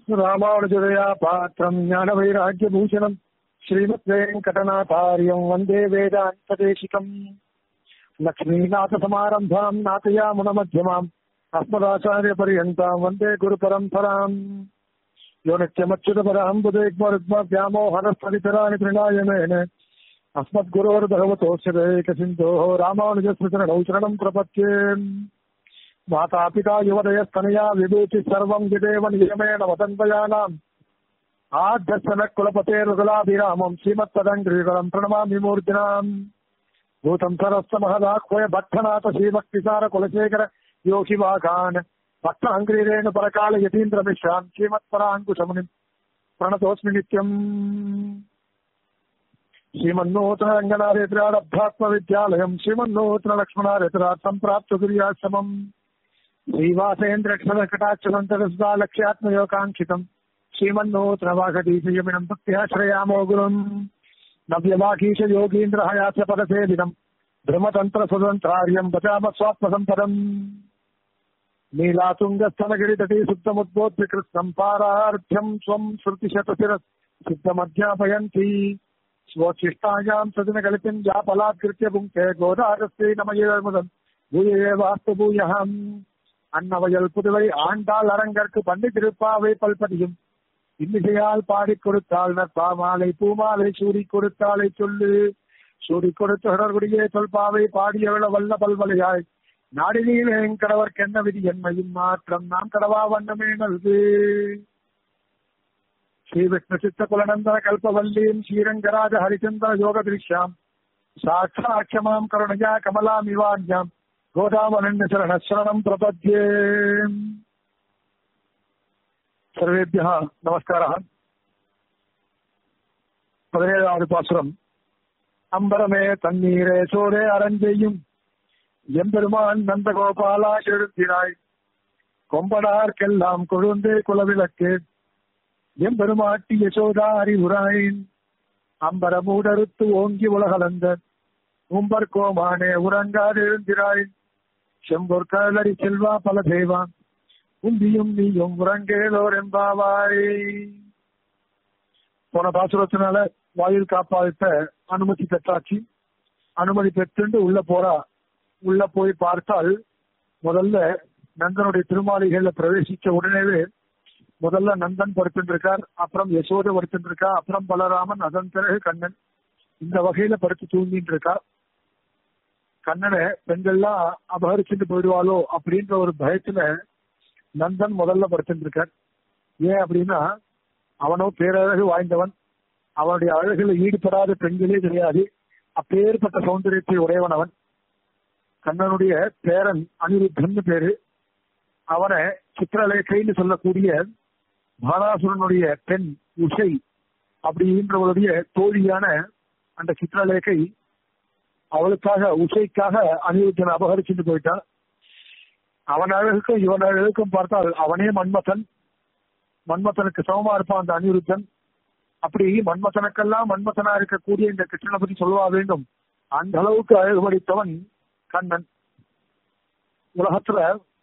ராமானுஜதயா பாத்திரம் ஞான வைராக்கியபூஷணம் ஸ்ரீமத் வெங்கடநாதாரியம் வந்தே வேதாந்ததேசிகம் லக்ஷ்மீநாதசமாரம்பாம் நாதயாமுனமத்தியமாம் அஸ்மதாச்சாரிய பரியந்தாம் வந்தே குரு பரம்பராம் யோ நித்யமச்சுதபராம் புதேக்மருத்மவ்யாமோஹரஸ்வரிதராணி பிரணாயமேன अस्मद्गुरोर्भगवतोऽस्य सिन्धोः रामानुजस्मृतरणौ शरणम् प्रपद्ये माता पिता युवदयस्तनया विभूति सर्वम् विदेव नियमेन वदन्वयानाम् आद्यस्य न कुलपतेर्गुलाभिरामम् श्रीमत्पदङ्ग्रीगणम् प्रणमामि मूर्तिनाम् भूतम् सरस्य महदाह्वय भट्टनाथ श्रीभक्तिसार कुलशेखर योगिवाघान् भक्ताङ्ग्रीरेण परकाल यतीन्द्रमिश्राम् श्रीमत्पराङ्कुशमुनिम् प्रणतोऽस्मि नित्यम् श्रीमन्नूतन रङ्गनारेतराडब्धात्म विद्यालयम् श्रीमन्नूतन लक्ष्मणारेतरात् सम्प्राप्त गुर्याश्रमम् श्रीवासेन्द्रक्षरकटाक्षसन्तरसदा लक्ष्यात्मयोगाङ्क्षितम् श्रीमन्नूतन वाघटीशयमिनम् भक्त्याश्रयामो गुरुम् नव्यवागीश योगीन्द्र हयास्य पदसेविनम् ब्रह्मतन्त्र सुतन्त्रार्यम् बचाम स्वात्मसम्पदम् नीलातुङ्गस्तनगिरितटी सुप्तमुद्बोध्य कृत्स्नम् पारार्थ्यम् स्वम् श्रुतिशतशिर सिद्धमध्यापयन्ती स्वोच्छिष्टायाम् सदनगलितिम् जापलात्कृत्य पुङ्क्ते गोदारस्ते नमयेमुदम् பூயே வாஸ்து பூயகம் அன்னவயல் புதுவை ஆண்டாள் அரங்கற்கு பண்டி திருப்பாவை பல்பதியும் இன்னிசையால் பாடிக் கொடுத்தாள் நற்பாமாலை பூமாலை சூடி கொடுத்தாலை சொல்லு சூடி கொடுத்த தொடர்புடைய தொல்பாவை பாடியவள வல்ல பல்வலையாய் நாடினில் கடவர்க்கு என்ன விதி என்மையும் மாற்றம் நாம் கடவா வண்ணமே நல்கு ஸ்ரீ விஷ்ணு சித்த குலநந்தன கல்பவல்லீம் ஸ்ரீரங்கராஜ ஹரிச்சந்திர யோக திருஷ்யாம் சாட்சாட்சமாம் கருணையா கமலாமிவான்யாம் கோதாமனன்ய சரணம் பிரபத்யே சர்வேபியா நமஸ்கார பதினேழாவது பாசுரம் அம்பரமே தண்ணீரே சோரே அரஞ்செய்யும் எம்பெருமான் நந்தகோபாலா எழுத்தினாய் கொம்பனார்க்கெல்லாம் கொழுந்தே குலவிளக்கு எம்பெருமாட்டி யசோதா அறிவுராயின் அம்பரமூடறுத்து ஓங்கி உலகளந்த உம்பர் கோமானே உறங்காது எழுந்திராய் செம்பொர் கடலடி செல்வா பல தேவா உந்தியும் நீயும் உறங்கேலோர் என்பாவாய் போன பாசுரத்தினால வாயில் காப்பாத்த அனுமதி பெற்றாச்சு அனுமதி பெற்றுண்டு உள்ள போறா உள்ள போய் பார்த்தால் முதல்ல நந்தனுடைய திருமாளிகள்ல பிரவேசிச்ச உடனேவே முதல்ல நந்தன் படுத்துருக்கார் அப்புறம் யசோத படுத்துருக்கா அப்புறம் பலராமன் அதன் பிறகு கண்ணன் இந்த வகையில படுத்து தூங்கிட்டு இருக்கா கண்ணனை பெண்கள்லாம் அபகரிச்சுட்டு போயிடுவாளோ அப்படின்ற ஒரு பயத்துல நந்தன் முதல்ல படுத்துட்டு இருக்கார் ஏன் அப்படின்னா அவனோ பேரழகு வாய்ந்தவன் அவனுடைய அழகுல ஈடுபடாத பெண்களே கிடையாது அப்பேற்பட்ட சௌந்தரியத்தை உடையவன் அவன் கண்ணனுடைய பேரன் அனிருத்தன் பேரு அவனை சித்திரலேகைன்னு சொல்லக்கூடிய பாலாசுரனுடைய பெண் உஷை அப்படின்றவளுடைய தோழியான அந்த சித்திரலேகை அவளுக்காக உஷைக்காக அனிருத்தனை அபகரிச்சுட்டு போயிட்டான் அவன் அழகுக்கும் இவன் அழகுக்கும் பார்த்தால் அவனே மன்மதன் மன்மதனுக்கு சமமா இருப்பான் அந்த அனிருத்தன் அப்படி மன்மதனுக்கெல்லாம் மன்மதனா இருக்கக்கூடிய இந்த கிருஷ்ணனை பத்தி சொல்லவா வேண்டும் அந்த அளவுக்கு அழகு படித்தவன் கண்ணன் உலகத்துல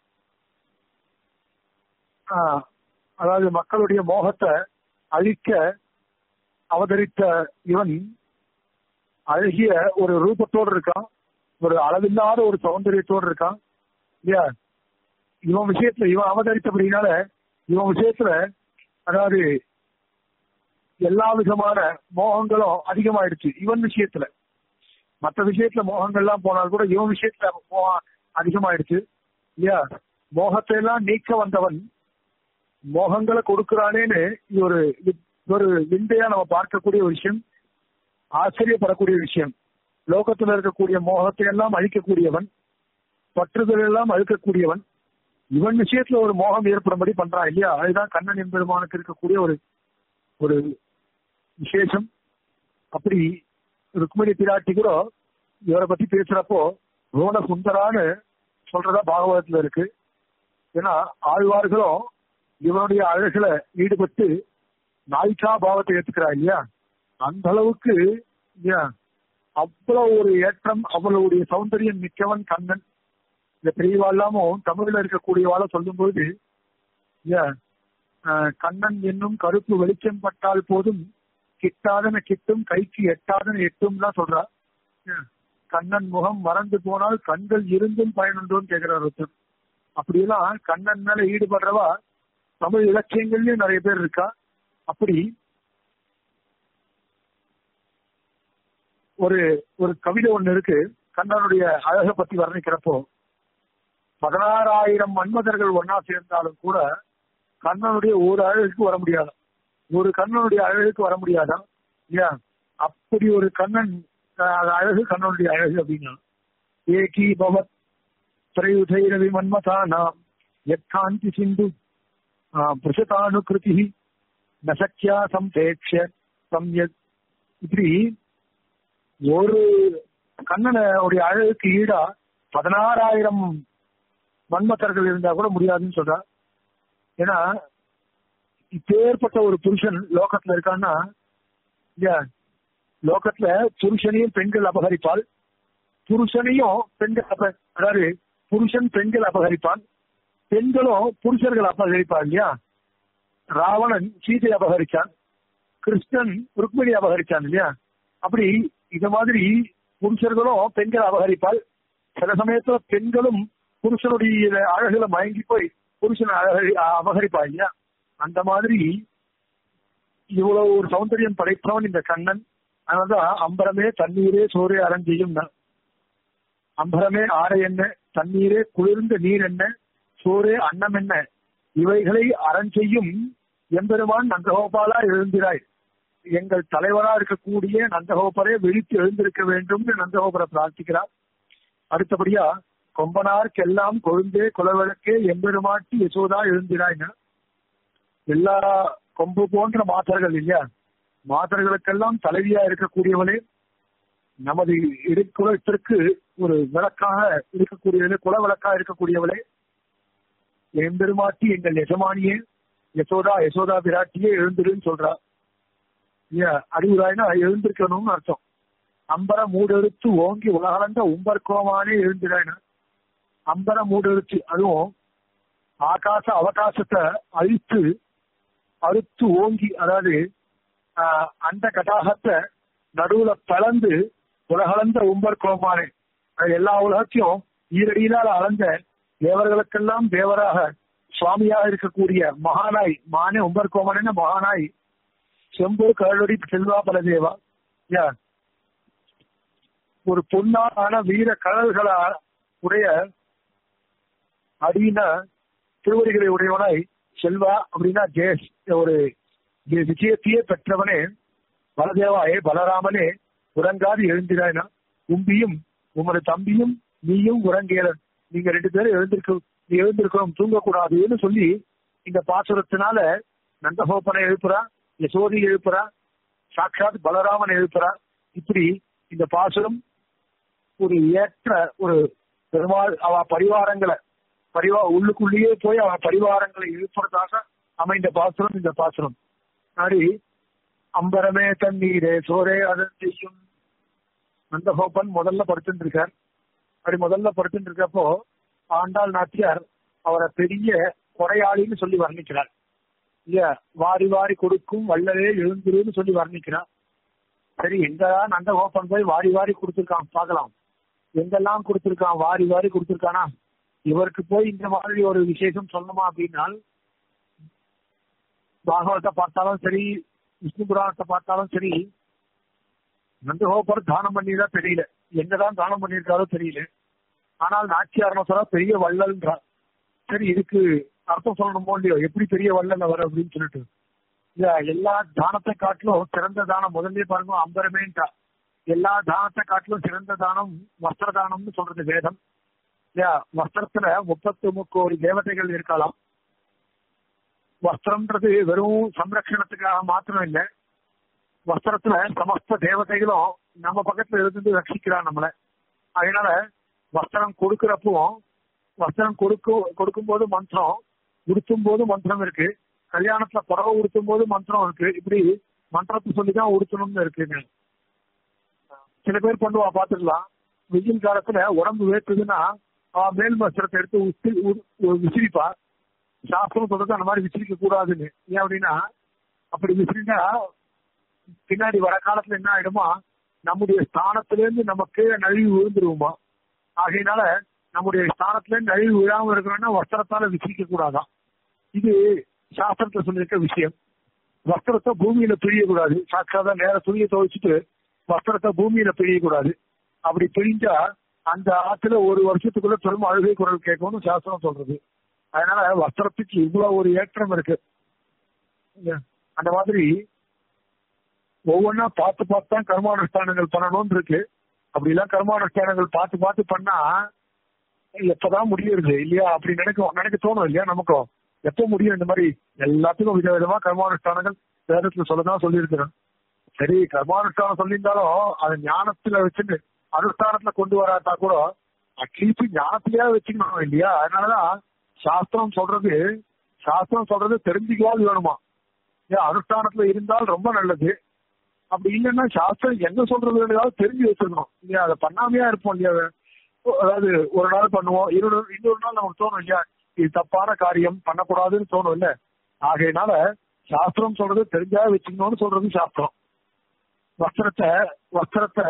அதாவது மக்களுடைய மோகத்தை அழிக்க அவதரித்த இவன் அழகிய ஒரு ரூபத்தோடு இருக்கான் ஒரு அளவில்லாத ஒரு சௌந்தரியத்தோடு இருக்கான் இல்லையா இவன் விஷயத்துல இவன் அவதரித்தபடினால இவன் விஷயத்துல அதாவது எல்லா விதமான மோகங்களும் அதிகமாயிடுச்சு இவன் விஷயத்துல மற்ற விஷயத்துல மோகங்கள்லாம் போனால் கூட இவன் விஷயத்துல மோகம் அதிகமாயிடுச்சு இல்லையா மோகத்தை எல்லாம் நீக்க வந்தவன் மோகங்களை கொடுக்கிறானேன்னு ஒரு ஒரு விந்தையா நம்ம பார்க்கக்கூடிய ஒரு விஷயம் ஆச்சரியப்படக்கூடிய விஷயம் லோகத்துல இருக்கக்கூடிய மோகத்தை எல்லாம் அழிக்கக்கூடியவன் பற்றுதல் எல்லாம் அழுக்கக்கூடியவன் இவன் விஷயத்துல ஒரு மோகம் ஏற்படும்படி பண்றான் இல்லையா அதுதான் கண்ணன் எம்பெருமானுக்கு இருக்கக்கூடிய ஒரு ஒரு விசேஷம் அப்படி ருக்மிணி பிராட்டி கூட இவரை பத்தி பேசுறப்போ ரோண சுந்தரான்னு சொல்றதா பாகவதத்துல இருக்கு ஏன்னா ஆழ்வார்களும் இவனுடைய அழகுல ஈடுபட்டு நாய்க்கா பாவத்தை ஏத்துக்கிறா இல்லையா அந்த அளவுக்கு இல்லையா அவ்வளவு ஒரு ஏற்றம் அவ்வளவுடைய சௌந்தரியம் மிக்கவன் கண்ணன் இந்த பெரியவா இல்லாம தமிழ்ல இருக்கக்கூடியவாள சொல்லும் போது ஆஹ், கண்ணன் என்னும் கருப்பு வெளிச்சம் பட்டால் போதும் கிட்டாதன கிட்டும் கைக்கு எட்டாதன எட்டும்லாம் சொல்றா ஆஹ், கண்ணன் முகம் மறந்து போனால் கண்கள் இருந்தும் பயனுண்டோன்னு கேட்கிறார் ஒருத்தர் அப்படியெல்லாம் கண்ணன் மேல ஈடுபடுறவா தமிழ் இலக்கியங்கள்லயும் நிறைய பேர் இருக்கா அப்படி ஒரு ஒரு கவிதை ஒண்ணு இருக்கு கண்ணனுடைய அழகை பத்தி வர்ணிக்கிறப்போ பதினாறாயிரம் மன்மதர்கள் ஒன்னா சேர்ந்தாலும் கூட கண்ணனுடைய ஒரு அழகுக்கு வர முடியாது ஒரு கண்ணனுடைய அழகுக்கு வர முடியாதா இல்லையா அப்படி ஒரு கண்ணன் அஹ், அது அழகு கண்ணனுடைய அழகு அப்படின்னா ஏகி பவத் திரையுதைரவி மன்மதானாம் யக்காந்தி சிந்து புருஷதானுகிருதி நசக்கியா சம்பேட்ச சம்யக் இப்படி ஒரு கண்ணனுடைய அழகுக்கு ஈடா பதினாறாயிரம் மன்மத்தர்கள் இருந்தா கூட முடியாதுன்னு சொல்றா ஏன்னா இப்பேற்பட்ட ஒரு புருஷன் லோகத்துல இருக்கான்னா இல்லையா லோகத்துல புருஷனையும் பெண்கள் அபகரிப்பால் புருஷனையும் பெண்கள் அப அதாவது புருஷன் பெண்கள் அபகரிப்பான் பெண்களும் புருஷர்கள் அபகரிப்பான் இல்லையா ராவணன் சீதை அபகரிச்சான் கிருஷ்ணன் ருக்மிணி அபகரிச்சான் இல்லையா அப்படி இந்த மாதிரி புருஷர்களும் பெண்கள் அபகரிப்பால் சில சமயத்துல பெண்களும் புருஷனுடைய அழகுல மயங்கி போய் புருஷன் அழகு அபகரிப்பா இல்லையா அந்த மாதிரி இவ்வளவு ஒரு சௌந்தரியம் படைத்தவன் இந்த கண்ணன் அதனாலதான் அம்பரமே தண்ணீரே சோறே அரஞ்செய்யும் அம்பரமே ஆடை என்ன தண்ணீரே குளிர்ந்த நீர் என்ன சோறே அன்னம் என்ன இவைகளை அறஞ்செய்யும் எம்பெருமான் நந்தகோபாலா எழுந்திராய் எங்கள் தலைவரா இருக்கக்கூடிய நந்தகோபரே விழித்து எழுந்திருக்க வேண்டும் என்று நந்தகோபரை பிரார்த்திக்கிறார் அடுத்தபடியா கொம்பனார்க்கெல்லாம் கொழுந்தே குலவிளக்கே எம்பெருமாட்டி யசோதா எழுந்திராய்னா எல்லா கொம்பு போன்ற மாதர்கள் இல்லையா மாதர்களுக்கெல்லாம் தலைவியா இருக்கக்கூடியவளே நமது இடுக்குலத்திற்கு ஒரு விளக்காக இருக்கக்கூடியவளே குல விளக்கா இருக்கக்கூடியவளே எம்பெருமாட்டி எங்கள் எஜமானியே யசோதா யசோதா பிராட்டியே எழுந்திருன்னு சொல்றா இல்லையா அறிவுராய்னா எழுந்திருக்கணும்னு அர்த்தம் அம்பர மூடெடுத்து ஓங்கி உலகளந்த உம்பர்கோமானே எழுந்திராய்னா அம்பர மூடெடுத்து அதுவும் ஆகாச அவகாசத்தை அழித்து அறுத்து ஓங்கி அதாவது ஆஹ், அந்த கடாகத்தை நடுவுல பலந்து உலகளந்த உம்பர் கோமானே அது எல்லா உலகத்தையும் ஈரடியினால் அளந்த தேவர்களுக்கெல்லாம் தேவராக சுவாமியாக இருக்கக்கூடிய மகானாய் மானே உம்பர் கோமானே மகானாய் செம்பு கருளடி செல்வா பலதேவா யா ஒரு பொன்னான வீர கடல்களா உடைய அடியின திருவடிகளை உடையவனாய் செல்வா அப்படின்னா ஜெயஸ் ஒரு வி- விஜயத்தையே பெற்றவனே பலதேவாயே பலராமனே உறங்காது எழுந்திராய்னா உம்பியும் உமது தம்பியும் நீயும் உறங்கேலன் நீங்க ரெண்டு பேரும் எழுந்திருக்க நீ எழுந்திருக்கணும் தூங்கக்கூடாதுன்னு சொல்லி இந்த பாசுரத்தினால நந்தகோபனை எழுப்புறா யசோதி எழுப்புறா சாட்சாத் பலராமன் எழுப்புறா இப்படி இந்த பாசுரம் ஒரு ஏற்ற ஒரு பெருமாள் அவ பரிவாரங்களை பரிவா உள்ளுக்குள்ளேயே போய் அவ பரிவாரங்களை எழுப்புறதாக அமைந்த பாசுரம் இந்த பாசுரம் அப்படி அம்பரமே தண்ணீரே சோரே அதன் செய்யும் நந்தகோபன் முதல்ல படுத்துட்டு இருக்கார் அப்படி முதல்ல படுத்துட்டு இருக்கப்போ ஆண்டாள் நாச்சியார் அவரை பெரிய கொடையாளின்னு சொல்லி வர்ணிக்கிறார் இல்லையா வாரி வாரி கொடுக்கும் வள்ளலே எழுந்திருன்னு சொல்லி வர்ணிக்கிறார் சரி எங்கதான் நந்தகோபன் போய் வாரி வாரி கொடுத்திருக்கான் பார்க்கலாம் எங்கெல்லாம் கொடுத்திருக்கான் வாரி வாரி கொடுத்திருக்கானா இவருக்கு போய் இந்த மாதிரி ஒரு விசேஷம் சொல்லணுமா அப்படின்னால் பாகவத்தை பார்த்தாலும் சரி விஷ்ணு புராணத்தை பார்த்தாலும் சரி நந்தகோபர் தானம் பண்ணிதான் தெரியல எங்கதான் தானம் பண்ணியிருக்காரோ தெரியல ஆனால் நாச்சியார் சொல்ல பெரிய வள்ளல்ன்றார் சரி இதுக்கு அர்த்தம் சொல்லணுமோ இல்லையோ எப்படி பெரிய வள்ளல் அவர் அப்படின்னு சொல்லிட்டு இல்ல எல்லா தானத்தை காட்டிலும் சிறந்த தானம் முதல்ல பாருங்க அம்பரமேன்றா எல்லா தானத்தை காட்டிலும் சிறந்த தானம் வஸ்திர தானம்னு சொல்றது வேதம் இல்லையா வஸ்திரத்துல முப்பத்து முக்கோடி தேவதைகள் இருக்கலாம் வஸ்திரம்ன்றது வெறும் சம்ரட்சணத்துக்காக மாத்திரம் இல்ல வஸ்திரத்துல சமஸ்த தேவதைகளும் நம்ம பக்கத்துல இருந்து ரட்சிக்கிறா நம்மள அதனால வஸ்திரம் கொடுக்கிறப்போ வஸ்திரம் கொடுக்கும் கொடுக்கும் போது மந்திரம் உடுத்தும் போது மந்திரம் இருக்கு கல்யாணத்துல புடவை உடுத்தும் போது மந்திரம் இருக்கு இப்படி மந்திரத்தை சொல்லிதான் உடுத்தணும்னு இருக்குங்க சில பேர் பண்ணுவா பாத்துக்கலாம் வெயில் காலத்துல உடம்பு வேர்க்குதுன்னா அவ மேல் வஸ்திரத்தை எடுத்து உத்து உ- உ- விசிறிப்பா சாஸ்திரம் சொல்றது அந்த மாதிரி விசிரிக்க கூடாதுன்னு ஏன் அப்படின்னா அப்படி விசிறினா பின்னாடி வர காலத்துல என்ன ஆயிடுமா நம்முடைய ஸ்தானத்திலிருந்து நமக்கு நழுவி விழுந்துருவோமா ஆகையினால நம்முடைய ஸ்தானத்துல இருந்து நழுவி விழாம இருக்கணும்னா வஸ்திரத்தால விசிரிக்க கூடாதான் இது சாஸ்திரத்துல சொல்லியிருக்க விஷயம் வஸ்திரத்தை பூமியில பிழியக்கூடாது சாட்சாதா நேர துணியை துவைச்சிட்டு வஸ்திரத்தை பூமியில பிழியக்கூடாது அப்படி பிழிஞ்சா அந்த ஆத்துல ஒரு வருஷத்துக்குள்ள பெரும் அழுகை குரல் கேட்கும்னு சாஸ்திரம் சொல்றது அதனால வஸ்திரத்துக்கு இவ்வளவு ஒரு ஏற்றம் இருக்கு அந்த மாதிரி ஒவ்வொன்னா பார்த்து பார்த்து தான் கர்மானுஷ்டானங்கள் பண்ணணும்னு இருக்கு அப்படி எல்லாம் கர்மானுஷ்டானங்கள் பார்த்து பார்த்து பண்ணா எப்பதான் முடியுது இல்லையா அப்படி நினைக்க நினைக்க தோணும் இல்லையா நமக்கும் எப்போ முடியும் இந்த மாதிரி எல்லாத்துக்கும் வித விதமா கர்மானுஷ்டானங்கள் வேதத்துல சொல்லதான் சொல்லியிருக்கிறேன் சரி கர்மானுஷ்டானம் சொல்லியிருந்தாலும் அதை ஞானத்துல வச்சுட்டு அனுஷ்டானத்துல கொண்டு வராட்டா கூட அட்லீஸ்ட் ஞானத்திலேயே வச்சுக்கணும் இல்லையா அதனாலதான் சாஸ்திரம் சொல்றது சாஸ்திரம் சொல்றது தெரிஞ்சுக்கவாது வேணுமா ஏன் அனுஷ்டானத்துல இருந்தால் ரொம்ப நல்லது அப்படி இல்லைன்னா சாஸ்திரம் என்ன சொல்றது வேண்டியதாவது தெரிஞ்சு வச்சிருக்கணும் இல்லையா அதை பண்ணாமையா இருப்போம் இல்லையா அதாவது ஒரு நாள் பண்ணுவோம் இன்னொரு இன்னொரு நாள் நமக்கு தோணும் இல்லையா இது தப்பான காரியம் பண்ணக்கூடாதுன்னு தோணும் இல்ல ஆகையினால சாஸ்திரம் சொல்றது தெரிஞ்சா வச்சுக்கணும்னு சொல்றது சாஸ்திரம் வஸ்திரத்தை வஸ்திரத்தை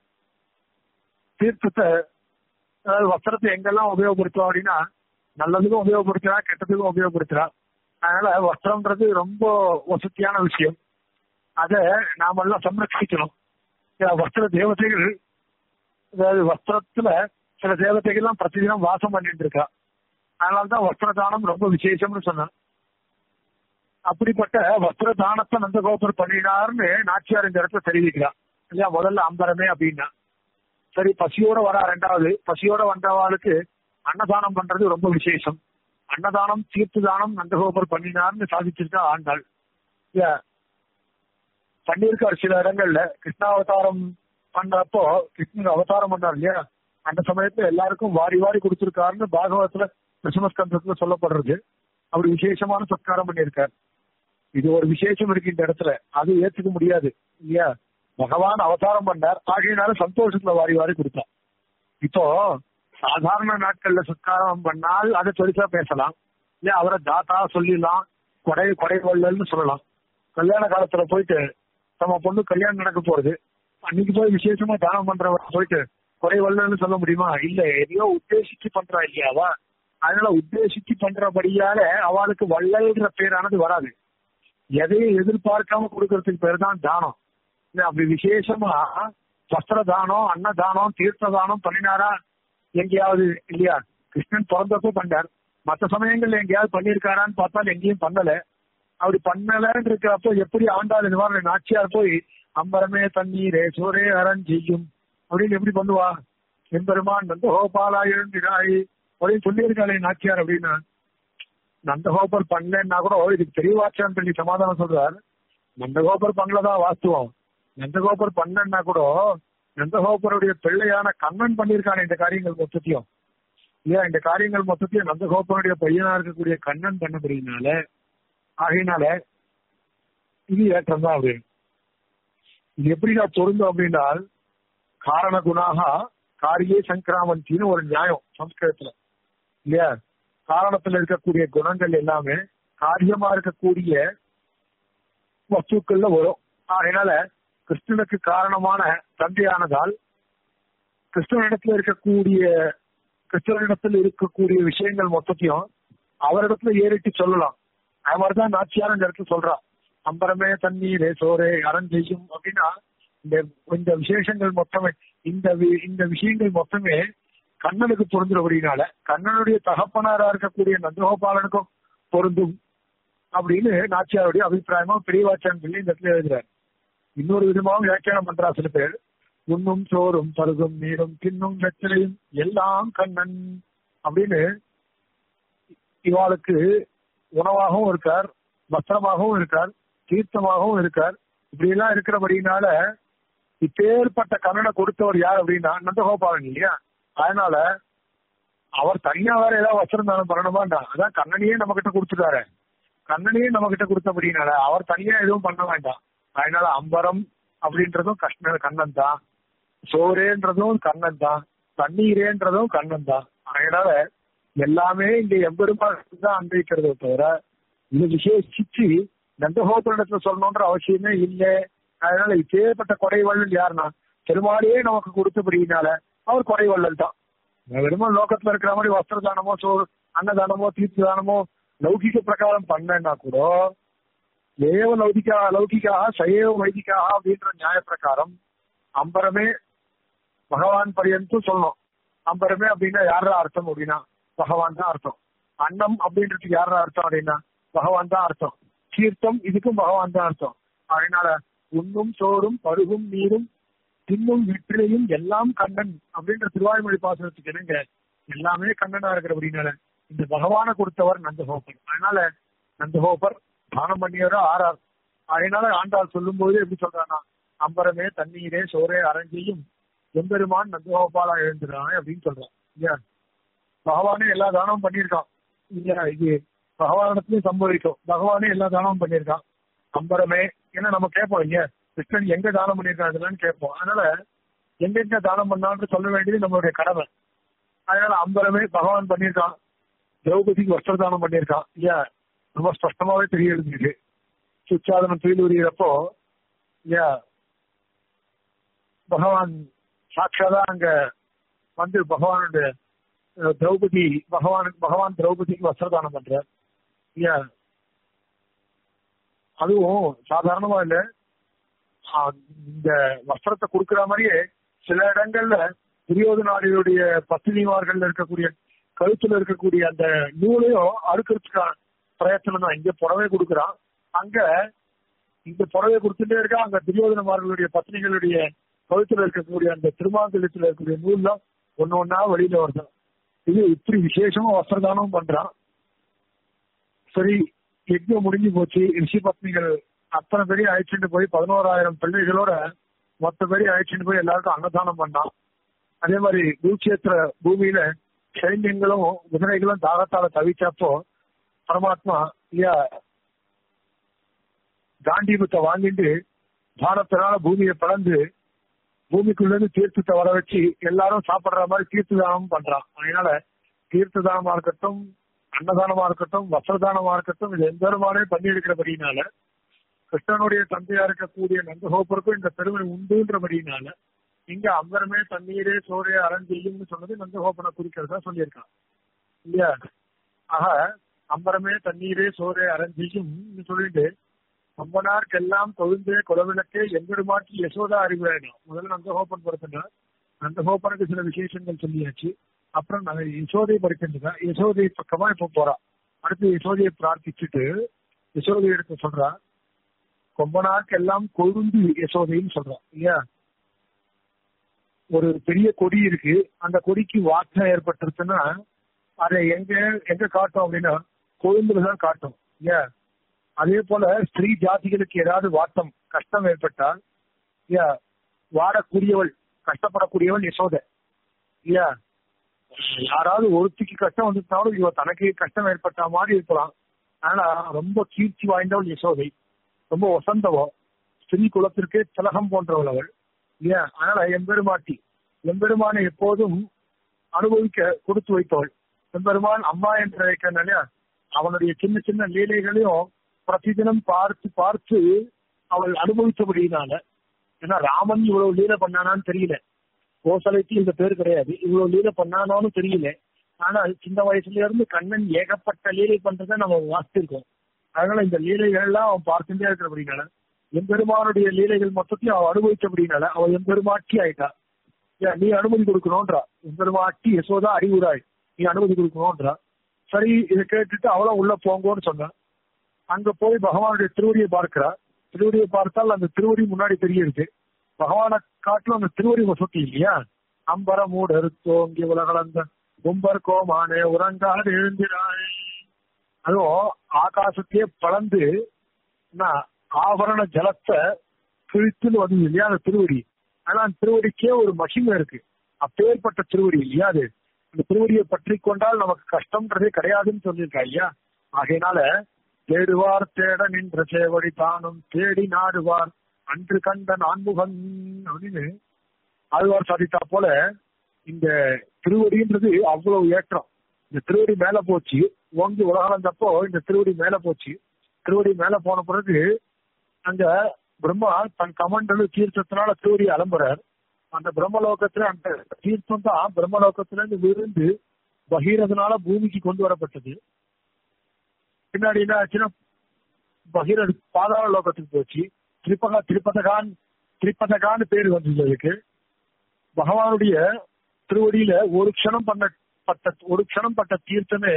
தீர்த்தத்தை அதாவது வஸ்திரத்தை எங்கெல்லாம் உபயோகப்படுத்துவோம் அப்படின்னா நல்லதுக்கும் உபயோகப்படுத்துறா கெட்டதுக்கும் உபயோகப்படுத்துறா அதனால வஸ்திரம்ன்றது ரொம்ப வசதியான விஷயம் அத நாம எல்லாம் சம்ரட்சிக்கணும் வஸ்திர தேவதைகள் அதாவது வஸ்திரத்துல சில தேவதைகள்லாம் பிரதிதினம் வாசம் பண்ணிட்டு இருக்கா அதனாலதான் வஸ்திர தானம் ரொம்ப விசேஷம்னு சொன்னேன் அப்படிப்பட்ட வஸ்திர தானத்தை நந்தகோபர் பண்ணினார்னு நாச்சியார் இந்த இடத்துல தெரிவிக்கிறார் இல்லையா முதல்ல அம்பரமே அப்படின்னா சரி பசியோட வரா ரெண்டாவது பசியோட வந்தவாளுக்கு அன்னதானம் பண்றது ரொம்ப விசேஷம் அன்னதானம் தீர்த்து தானம் நந்தகோபர் பண்ணினார்னு சாதிச்சிருக்கா ஆண்டாள் பண்ணியிருக்கார் சில இடங்கள்ல கிருஷ்ணாவதாரம் பண்றப்போ கிருஷ்ணன் அவதாரம் பண்ணார் இல்லையா அந்த சமயத்துல எல்லாருக்கும் வாரி வாரி கொடுத்திருக்காருன்னு பாகவத்துல கிருஷ்ணஸ்கந்தத்துல சொல்லப்படுறது அப்படி விசேஷமான சத்காரம் பண்ணியிருக்கார் இது ஒரு விசேஷம் இருக்கு இந்த இடத்துல அது ஏத்துக்க முடியாது இல்லையா பகவான் அவதாரம் பண்ணார் ஆகையினால சந்தோஷத்துல வாரி வாரி கொடுத்தார் இப்போ சாதாரண நாட்கள்ல சத்காரம் பண்ணால் அதை பெருசா பேசலாம் இல்ல அவரை தாத்தா சொல்லிடலாம் கொடை கொடை வள்ளல்னு சொல்லலாம் கல்யாண காலத்துல போயிட்டு நம்ம பொண்ணு கல்யாணம் நடக்க போறது அன்னைக்கு போய் விசேஷமா தானம் பண்றவன் போயிட்டு கொடை வள்ளல்னு சொல்ல முடியுமா இல்ல எதையோ உத்தேசிச்சு பண்றா இல்லையாவா அதனால உத்தேசிச்சு பண்றபடியால அவளுக்கு வள்ளல்ன்ற பேரானது வராது எதையும் எதிர்பார்க்காம கொடுக்கறதுக்கு பேர் தான் தானம் அப்படி விசேஷமா வஸ்திர தானம் அன்னதானம் தீர்த்த தானம் பண்ணினாரா எங்கேயாவது இல்லையா கிருஷ்ணன் பிறந்தப்போ பண்ணார் மற்ற சமயங்கள்ல எங்கேயாவது பண்ணியிருக்காரான்னு பார்த்தால் எங்கேயும் பண்ணல அப்படி பண்ணலன்னு இருக்கிறப்போ எப்படி ஆண்டாள் நிவாரண நாச்சியார் போய் அம்பரமே தண்ணீரே சோரே அரண் செய்யும் அப்படின்னு எப்படி பண்ணுவா எம்பெருமான் நந்தகோபாலா எழுந்திராய் அப்படின்னு சொல்லியிருக்காளே நாச்சியார் அப்படின்னா நந்தகோபர் பண்ணலன்னா கூட இதுக்கு தெரியவாச்சான்னு சொல்லி சமாதானம் சொல்றார் நந்தகோபர் பண்ணலதான் வாஸ்துவம் நந்தகோபர் பண்ணா கூட நந்தகோபருடைய பிள்ளையான கண்ணன் பண்ணியிருக்கான இந்த காரியங்கள் மொத்தத்தையும் இல்லையா இந்த காரியங்கள் மொத்தத்தையும் நந்தகோபருடைய பையனா இருக்கக்கூடிய கண்ணன் பண்ணபடினால ஆகையினால இது ஏற்றம் தான் அப்படின்னு இது எப்படிடா பொருந்தும் அப்படின்னால் காரண குணாக காரியே சங்கராமந்தின்னு ஒரு நியாயம் சம்ஸ்கிருதத்துல இல்லையா காரணத்துல இருக்கக்கூடிய குணங்கள் எல்லாமே காரியமா இருக்கக்கூடிய வஸ்துக்கள்ல வரும் அதனால கிருஷ்ணனுக்கு காரணமான தந்தையானதால் கிருஷ்ணனிடத்துல இருக்கக்கூடிய கிருஷ்ணனிடத்தில் இருக்கக்கூடிய விஷயங்கள் மொத்தத்தையும் அவரிடத்துல ஏறிட்டு சொல்லலாம் அது மாதிரிதான் நாச்சியார் இந்த இடத்துல சொல்றா அம்பரமே தண்ணீரே சோரே அரண் செய்யும் அப்படின்னா இந்த இந்த விசேஷங்கள் மொத்தமே இந்த இந்த விஷயங்கள் மொத்தமே கண்ணனுக்கு பொருந்துறபடினால கண்ணனுடைய தகப்பனாரா இருக்கக்கூடிய நந்தகோபாலனுக்கும் பொருந்தும் அப்படின்னு நாச்சியாருடைய அபிப்பிராயமா பெரியவாச்சான் சொல்லி இந்த இடத்துல எழுதுறாரு இன்னொரு விதமாகவும் வியாக்கியானம் பண்றா சில பேர் உண்ணும் சோறும் பருகும் நீரும் தின்னும் வெற்றிலையும் எல்லாம் கண்ணன் அப்படின்னு இவாளுக்கு உணவாகவும் இருக்கார் வஸ்திரமாகவும் இருக்கார் தீர்த்தமாகவும் இருக்கார் இப்படி எல்லாம் இருக்கிறபடினால இப்பேற்பட்ட கண்ணனை கொடுத்தவர் யார் அப்படின்னா நந்தகோபாலன் இல்லையா அதனால அவர் தனியா வேற ஏதாவது வஸ்திரம் தானம் பண்ணணுமாண்டா அதான் கண்ணனையே நம்ம கிட்ட கொடுத்துட்டாரு கண்ணனையே நம்ம கிட்ட கொடுத்தபடினால அவர் தனியா எதுவும் பண்ண வேண்டாம் அதனால அம்பரம் அப்படின்றதும் கஷ்ண கண்ணன் தான் சோறேன்றதும் கண்ணன் தான் தண்ணீரேன்றதும் கண்ணன் தான் அதனால எல்லாமே இங்க எம்பெருமாள் தான் அன்பிக்கிறத தவிர இது விசேஷிச்சு நந்தகோபுரத்துல சொல்லணுன்ற அவசியமே இல்லை அதனால இப்பேற்பட்ட கொடைவள்ளல் யாருன்னா பெருமாளையே நமக்கு கொடுத்தபடினால அவர் கொடைவள்ளல் தான் வெறும லோகத்துல இருக்கிற மாதிரி வஸ்திர தானமோ சோறு அன்னதானமோ தீர்த்த தானமோ லௌகிக பிரகாரம் பண்ணா கூட ஏவ லௌகிகா லௌகிக்காக சயேவ வைதிக்காக அப்படின்ற நியாய பிரகாரம் அம்பரமே பகவான் பரியந்தும் சொல்லணும் அம்பரமே அப்படின்னா யாரா அர்த்தம் அப்படின்னா பகவான் தான் அர்த்தம் அன்னம் அப்படின்றதுக்கு யாரா அர்த்தம் அப்படின்னா பகவான் தான் அர்த்தம் தீர்த்தம் இதுக்கும் பகவான் தான் அர்த்தம் அதனால உண்ணும் சோறும் பருகும் நீரும் தின்னும் வெற்றிலையும் எல்லாம் கண்ணன் அப்படின்ற திருவாய்மொழி பாசனத்துக்கு என்னங்க எல்லாமே கண்ணனா இருக்கிற அப்படின்னால இந்த பகவானை கொடுத்தவர் நந்தகோபர் அதனால நந்தகோபர் தானம் பண்ணியவரோ ஆறார் அதனால ஆண்டாள் சொல்லும் போது எப்படி சொல்றானா அம்பரமே தண்ணீரே சோரே அரஞ்சையும் எம்பெருமான் நந்தகோபாலா எழுந்துறான் அப்படின்னு சொல்றான் இல்லையா பகவானே எல்லா தானமும் பண்ணியிருக்கான் இல்லையா இது பகவானிடத்துலயும் சம்பவிக்கும் பகவானே எல்லா தானமும் பண்ணியிருக்கான் அம்பரமே ஏன்னா நம்ம கேட்போம் இல்லையா கிருஷ்ணன் எங்க தானம் பண்ணியிருக்காங்கன்னு கேட்போம் அதனால எங்கெங்க தானம் பண்ணான்னு சொல்ல வேண்டியது நம்மளுடைய கடமை அதனால அம்பரமே பகவான் பண்ணியிருக்கான் திரௌபதிக்கு வஸ்திர தானம் பண்ணியிருக்கான் இல்லையா ரொம்ப ஸ்பஷ்டமாவே தெரிய எழுதிருக்கு சுச்சாதனம் துயில் உரியறப்போ இல்லையா பகவான் சாட்சாதா அங்க வந்து பகவானுடைய அஹ், திரௌபதி பகவானுக்கு பகவான் திரௌபதிக்கு வஸ்திரதானம் பண்றார் இல்லையா அதுவும் சாதாரணமா இல்ல ஆஹ், இந்த வஸ்திரத்தை கொடுக்கிற மாதிரியே சில இடங்கள்ல துரியோதனாரியுடைய பத்தினிமார்கள் இருக்கக்கூடிய கழுத்துல இருக்கக்கூடிய அந்த நூலையும் அறுக்கிறதுக்கான பிரயத்தனம் தான் இங்க புடவை கொடுக்குறான் அங்க இந்த புடவை கொடுத்துட்டே இருக்கா அங்க துரியோதனமார்களுடைய பத்னிகளுடைய கழுத்துல இருக்கக்கூடிய அந்த திருமாங்கலத்துல இருக்கக்கூடிய நூல்லாம் ஒண்ணு ஒன்னா வெளியில வருது இது இப்படி விசேஷமா வஸ்திரதானம் பண்றான் சரி யஜ்யம் முடிஞ்சு போச்சு ரிஷி பத்னிகள் அத்தனை பேரையும் அழைச்சிட்டு போய் பதினோராயிரம் பிள்ளைகளோட மொத்த பேரையும் அழைச்சிட்டு போய் எல்லாருக்கும் அன்னதானம் பண்ணான் அதே மாதிரி குருக்ஷேத்திர பூமியில சைன்யங்களும் குதிரைகளும் தாகத்தால தவிச்சப்போ பரமாத்மா இல்லையா காண்டீபத்தை வாங்கிட்டு பாரத்தினால பூமியை பிளந்து பூமிக்குள்ள இருந்து தீர்த்தத்தை வர வச்சு எல்லாரும் சாப்பிடுற மாதிரி தீர்த்த தானம் பண்றான் அதனால தீர்த்த தானமா இருக்கட்டும் அன்னதானமா இருக்கட்டும் வஸ்திரதானமா இருக்கட்டும் இது எந்த பெருமானே பண்ணி இருக்கிறபடினால கிருஷ்ணனுடைய தந்தையா இருக்கக்கூடிய நந்தகோபருக்கும் இந்த பெருமை உண்டுன்றபடினால இங்க அம்பரமே தண்ணீரே சோரே அரஞ்செய்யும்னு சொன்னது நந்தகோபனை குறிக்கிறதா சொல்லியிருக்கான் இல்லையா ஆக அம்பரமே தண்ணீரே சோரே அரஞ்செய்யும் சொல்லிட்டு அம்பனார்க்கெல்லாம் கொழுந்தே குலவிளக்கே எங்கெடுமாற்றி யசோதா அறிவுறாயிடும் முதல்ல நந்தகோபன் படுத்தினார் நந்தகோபனுக்கு சில விசேஷங்கள் சொல்லியாச்சு அப்புறம் நாங்க யசோதை படிக்கின்றதா யசோதை பக்கமா இப்ப போறா அடுத்து யசோதையை பிரார்த்திச்சுட்டு யசோதை எடுத்து சொல்றா கொம்பனார்க்கெல்லாம் கொழுந்து யசோதைன்னு சொல்றா இல்லையா ஒரு பெரிய கொடி இருக்கு அந்த கொடிக்கு வாட்டம் ஏற்பட்டுருச்சுன்னா அதை எங்க எங்க காட்டும் அப்படின்னா கொழுந்துலதான் காட்டும் இல்லையா அதே போல ஸ்திரீ ஜாதிகளுக்கு ஏதாவது வாட்டம் கஷ்டம் ஏற்பட்டால் இல்லையா வாடக்கூடியவள் கஷ்டப்படக்கூடியவள் யசோதை இல்லையா யாராவது ஒருத்திக்கு கஷ்டம் வந்துட்டாலும் இவ தனக்கு கஷ்டம் ஏற்பட்ட மாதிரி இருக்கலாம் ஆனா ரொம்ப கீர்த்தி வாய்ந்தவள் யசோதை ரொம்ப வசந்தவோ ஸ்திரீ குலத்திற்கே திலகம் போன்றவள் அவள் இல்லையா அதனால எம்பெருமாட்டி எம்பெருமானை எப்போதும் அனுபவிக்க கொடுத்து வைத்தவள் எம்பெருமான் அம்மா என்று அழைக்கிறான் இல்லையா அவனுடைய சின்ன சின்ன லீலைகளையும் பிரதிதினம் பார்த்து பார்த்து அவள் அனுபவித்தபடியினால ஏன்னா ராமன் இவ்வளவு லீலை பண்ணானான்னு தெரியல கோசலைக்கு இந்த பேர் கிடையாது இவ்வளவு லீலை பண்ணானோன்னு தெரியல ஆனா சின்ன வயசுல இருந்து கண்ணன் ஏகப்பட்ட லீலை பண்றதை நம்ம வாசித்திருக்கோம் அதனால இந்த லீலைகள் எல்லாம் அவன் பார்த்துட்டே இருக்கிறபடினால எம்பெருமானுடைய லீலைகள் மொத்தத்தையும் அவன் அனுபவிச்சபடினால அவன் எம்பெருமாட்சி ஆயிட்டா ஏன் நீ அனுமதி கொடுக்கணும்ன்றா எம்பெருமாட்டி யசோதா அறிவுராய் நீ அனுமதி கொடுக்கணும்ன்றா சரி இதை கேட்டுட்டு அவளும் உள்ள போங்கன்னு சொன்னான் அங்க போய் பகவானுடைய திருவடியை பார்க்கிறா திருவடியை பார்த்தால் அந்த திருவடி முன்னாடி தெரியுது பகவானை காட்டிலும் அந்த திருவடி வசதி இல்லையா அம்பர மூடர் தோங்கி உலகளந்த கும்பர் கோமானே உறங்காது எழுந்திராய் அதுவும் ஆகாசத்தையே பழந்து என்ன, ஆபரண ஜலத்தை கிழித்துன்னு வந்து இல்லையா அந்த திருவடி ஆனா அந்த திருவடிக்கே ஒரு மகிமை இருக்கு அப்பேற்பட்ட திருவடி இல்லையா அது அந்த திருவடியை பற்றி கொண்டால் நமக்கு கஷ்டம்ன்றதே கிடையாதுன்னு சொல்லியிருக்கா ஐயா ஆகையினால தேடுவார் தேட நின்ற சேவடி தானும் தேடி நாடுவார் அன்று கண்ட நான்முகன் அப்படின்னு ஆழ்வார் சாதித்தா போல இந்த திருவடின்றது அவ்வளவு ஏற்றம் இந்த திருவடி மேல போச்சு ஓங்கி உலகளந்தப்போ இந்த திருவடி மேல போச்சு திருவடி மேல போன பிறகு அங்க பிரம்மா தன் கமண்டலு தீர்த்தத்தினால திருவடி அலம்புறார் அந்த பிரம்மலோகத்துல அந்த தீர்த்தம் தான் பிரம்மலோகத்துல இருந்து விருந்து பகீரதனால பூமிக்கு கொண்டு வரப்பட்டது பின்னாடி என்ன ஆச்சுன்னா பகீரது பாதாள லோகத்துக்கு போச்சு திரிபகா திரிபதகான் திரிபதகான்னு பேர் வந்தது அதுக்கு பகவானுடைய திருவடியில ஒரு க்ஷணம் பண்ண பட்ட ஒரு க்ஷணம் பட்ட தீர்த்தமே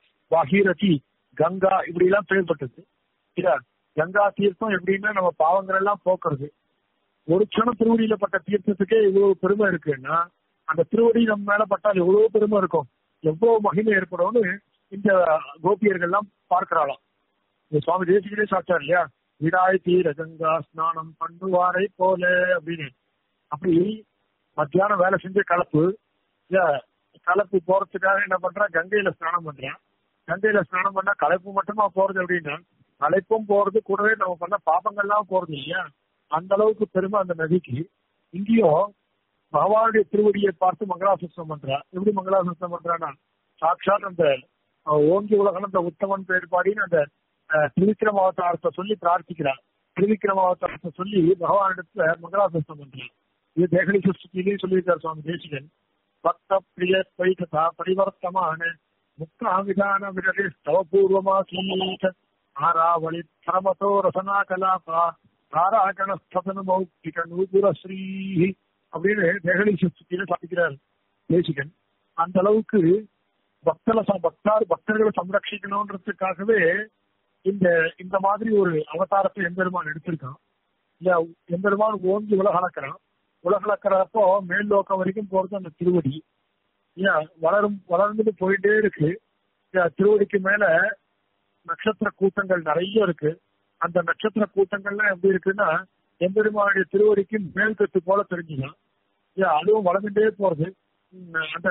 பகீரதி கங்கா இப்படி எல்லாம் பெயர்பட்டது இல்லையா கங்கா தீர்த்தம் எப்படின்னா நம்ம பாவங்கள் எல்லாம் போக்குறது ஒரு க்ஷணம் திருவடியில பட்ட தீர்த்தத்துக்கே இவ்வளவு பெருமை இருக்குன்னா அந்த திருவடி நம்ம மேல பட்டால் எவ்வளவு பெருமை இருக்கும் எவ்வளவு மகிமை ஏற்படும்னு இந்த கோபியர்கள் எல்லாம் பார்க்கிறாளாம் இந்த சுவாமி தேசிகரே சாச்சார் இல்லையா விடாய் தீர கங்கா ஸ்நானம் பண்ணுவாரை போல அப்படின்னு அப்படி மத்தியானம் வேலை செஞ்ச கலப்பு இல்ல கலப்பு போறதுக்காக என்ன பண்றான் கங்கையில ஸ்நானம் பண்றான் கங்கையில ஸ்நானம் பண்ணா கலப்பு மட்டுமா போறது அப்படின்னா கலைப்பும் போறது கூடவே நம்ம பண்ண பாப்பங்கள்லாம் போறது இல்லையா அந்த அளவுக்கு பெருமை அந்த நதிக்கு இங்கேயும் பகவானுடைய திருவடியை பார்த்து மங்களாசுஸ்தம் பண்றா எப்படி மங்களாசுஸ்தம் பண்றான்னா சாட்சாத் அந்த அஹ், ஓங்கி உலகம் அந்த உத்தமன் பேர் பாடின்னு அந்த அஹ், திருவிக்ரம அவதாரத்தை சொல்லி பிரார்த்திக்கிறார் திருவிக்ரம அவதாரத்தை சொல்லி பகவானிடத்துல மங்களாசுஸ்தம் பண்றார் இது தேகலி சுஷ்டிலையும் சொல்லியிருக்கார் சுவாமி தேசிகன் பக்த பிரிய பைகதா பரிவர்த்தமான முக்தா விதான விரலே ஸ்தவபூர்வமாசீத ஆராவளி பரமதோ ரசனா கலாபா தாராகணஸ்தன மௌக்திக நூபுர ஸ்ரீ அப்படின்னு தேகலி சுஷ்டியில சாதிக்கிறார் தேசிகன் அந்த அளவுக்கு பக்தல பக்தார் பக்தர்களை சம்ரட்சிக்கணும்ன்றதுக்காகவே இந்த இந்த மாதிரி ஒரு அவதாரத்தை எம்பெருமான் எடுத்திருக்கான் இல்ல எம்பெருமான் ஓங்கி உலகளக்கிறான் உலகளக்கிறப்போ மேல் லோக்கம் வரைக்கும் போறது அந்த திருவடி ஏன் வளரும் வளர்ந்துட்டு போயிட்டே இருக்கு ஏன் திருவடிக்கு மேல நட்சத்திர கூட்டங்கள் நிறைய இருக்கு அந்த நட்சத்திர கூட்டங்கள்லாம் எப்படி இருக்குன்னா எம்பெருமானுடைய திருவடிக்கு மேல் கட்டு போல தெரிஞ்சுக்கலாம் ஏன் அதுவும் வளர்ந்துட்டே போறது உம், அந்த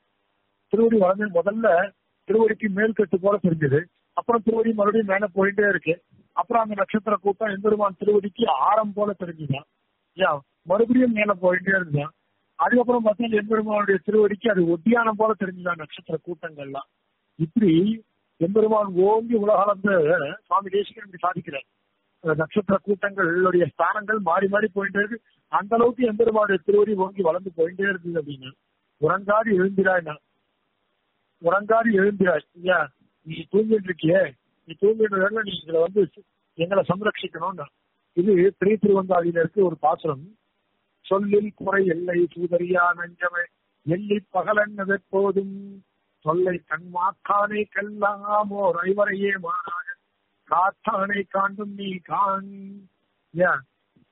திருவடி வளர்ந்து முதல்ல திருவடிக்கு மேல் கட்டு போல தெரிஞ்சது அப்புறம் திருவடி மறுபடியும் மேல போயிட்டே இருக்கு அப்புறம் அந்த நட்சத்திர கூட்டம் எம்பெருமான் திருவடிக்கு ஆரம் போல தெரிஞ்சுதான் ஏன் மறுபடியும் மேல போயிட்டே இருந்தான் அதுக்கப்புறம் பார்த்தா எம்பெருமானுடைய திருவடிக்கு அது ஒட்டியானம் போல தெரிஞ்சுதான் நட்சத்திர கூட்டங்கள்லாம் இப்படி எம்பெருமான் ஓங்கி உலகளந்த சுவாமி தேசிகன் இப்படி சாதிக்கிறார் அஹ் நட்சத்திர கூட்டங்களுடைய ஸ்தானங்கள் மாறி மாறி போயிட்டே இருக்கு அந்த அளவுக்கு எம்பெருமானுடைய திருவடி ஓங்கி வளர்ந்து போயிட்டே இருக்குது அப்படின்னு உறங்காடி எழுந்திராய்னா உறங்காடி எழுந்திராய் ஐயா நீ தூங்கிட்டு இருக்கியே நீ தூங்கிட்டு வேலை நீ இதுல வந்து எங்களை சம்ரட்சிக்கணும்னா இது திரை திருவந்தாதியில இருக்கு ஒரு பாசுரம் சொல்லில் குறை எல்லை சூதரியா நஞ்சமை எள்ளி பகலன்னது போதும் சொல்லை கண்மாக்கானை கல்லாமோ ஐவரையே மாறாக காத்தானை காண்டும் நீ காண் ஏன்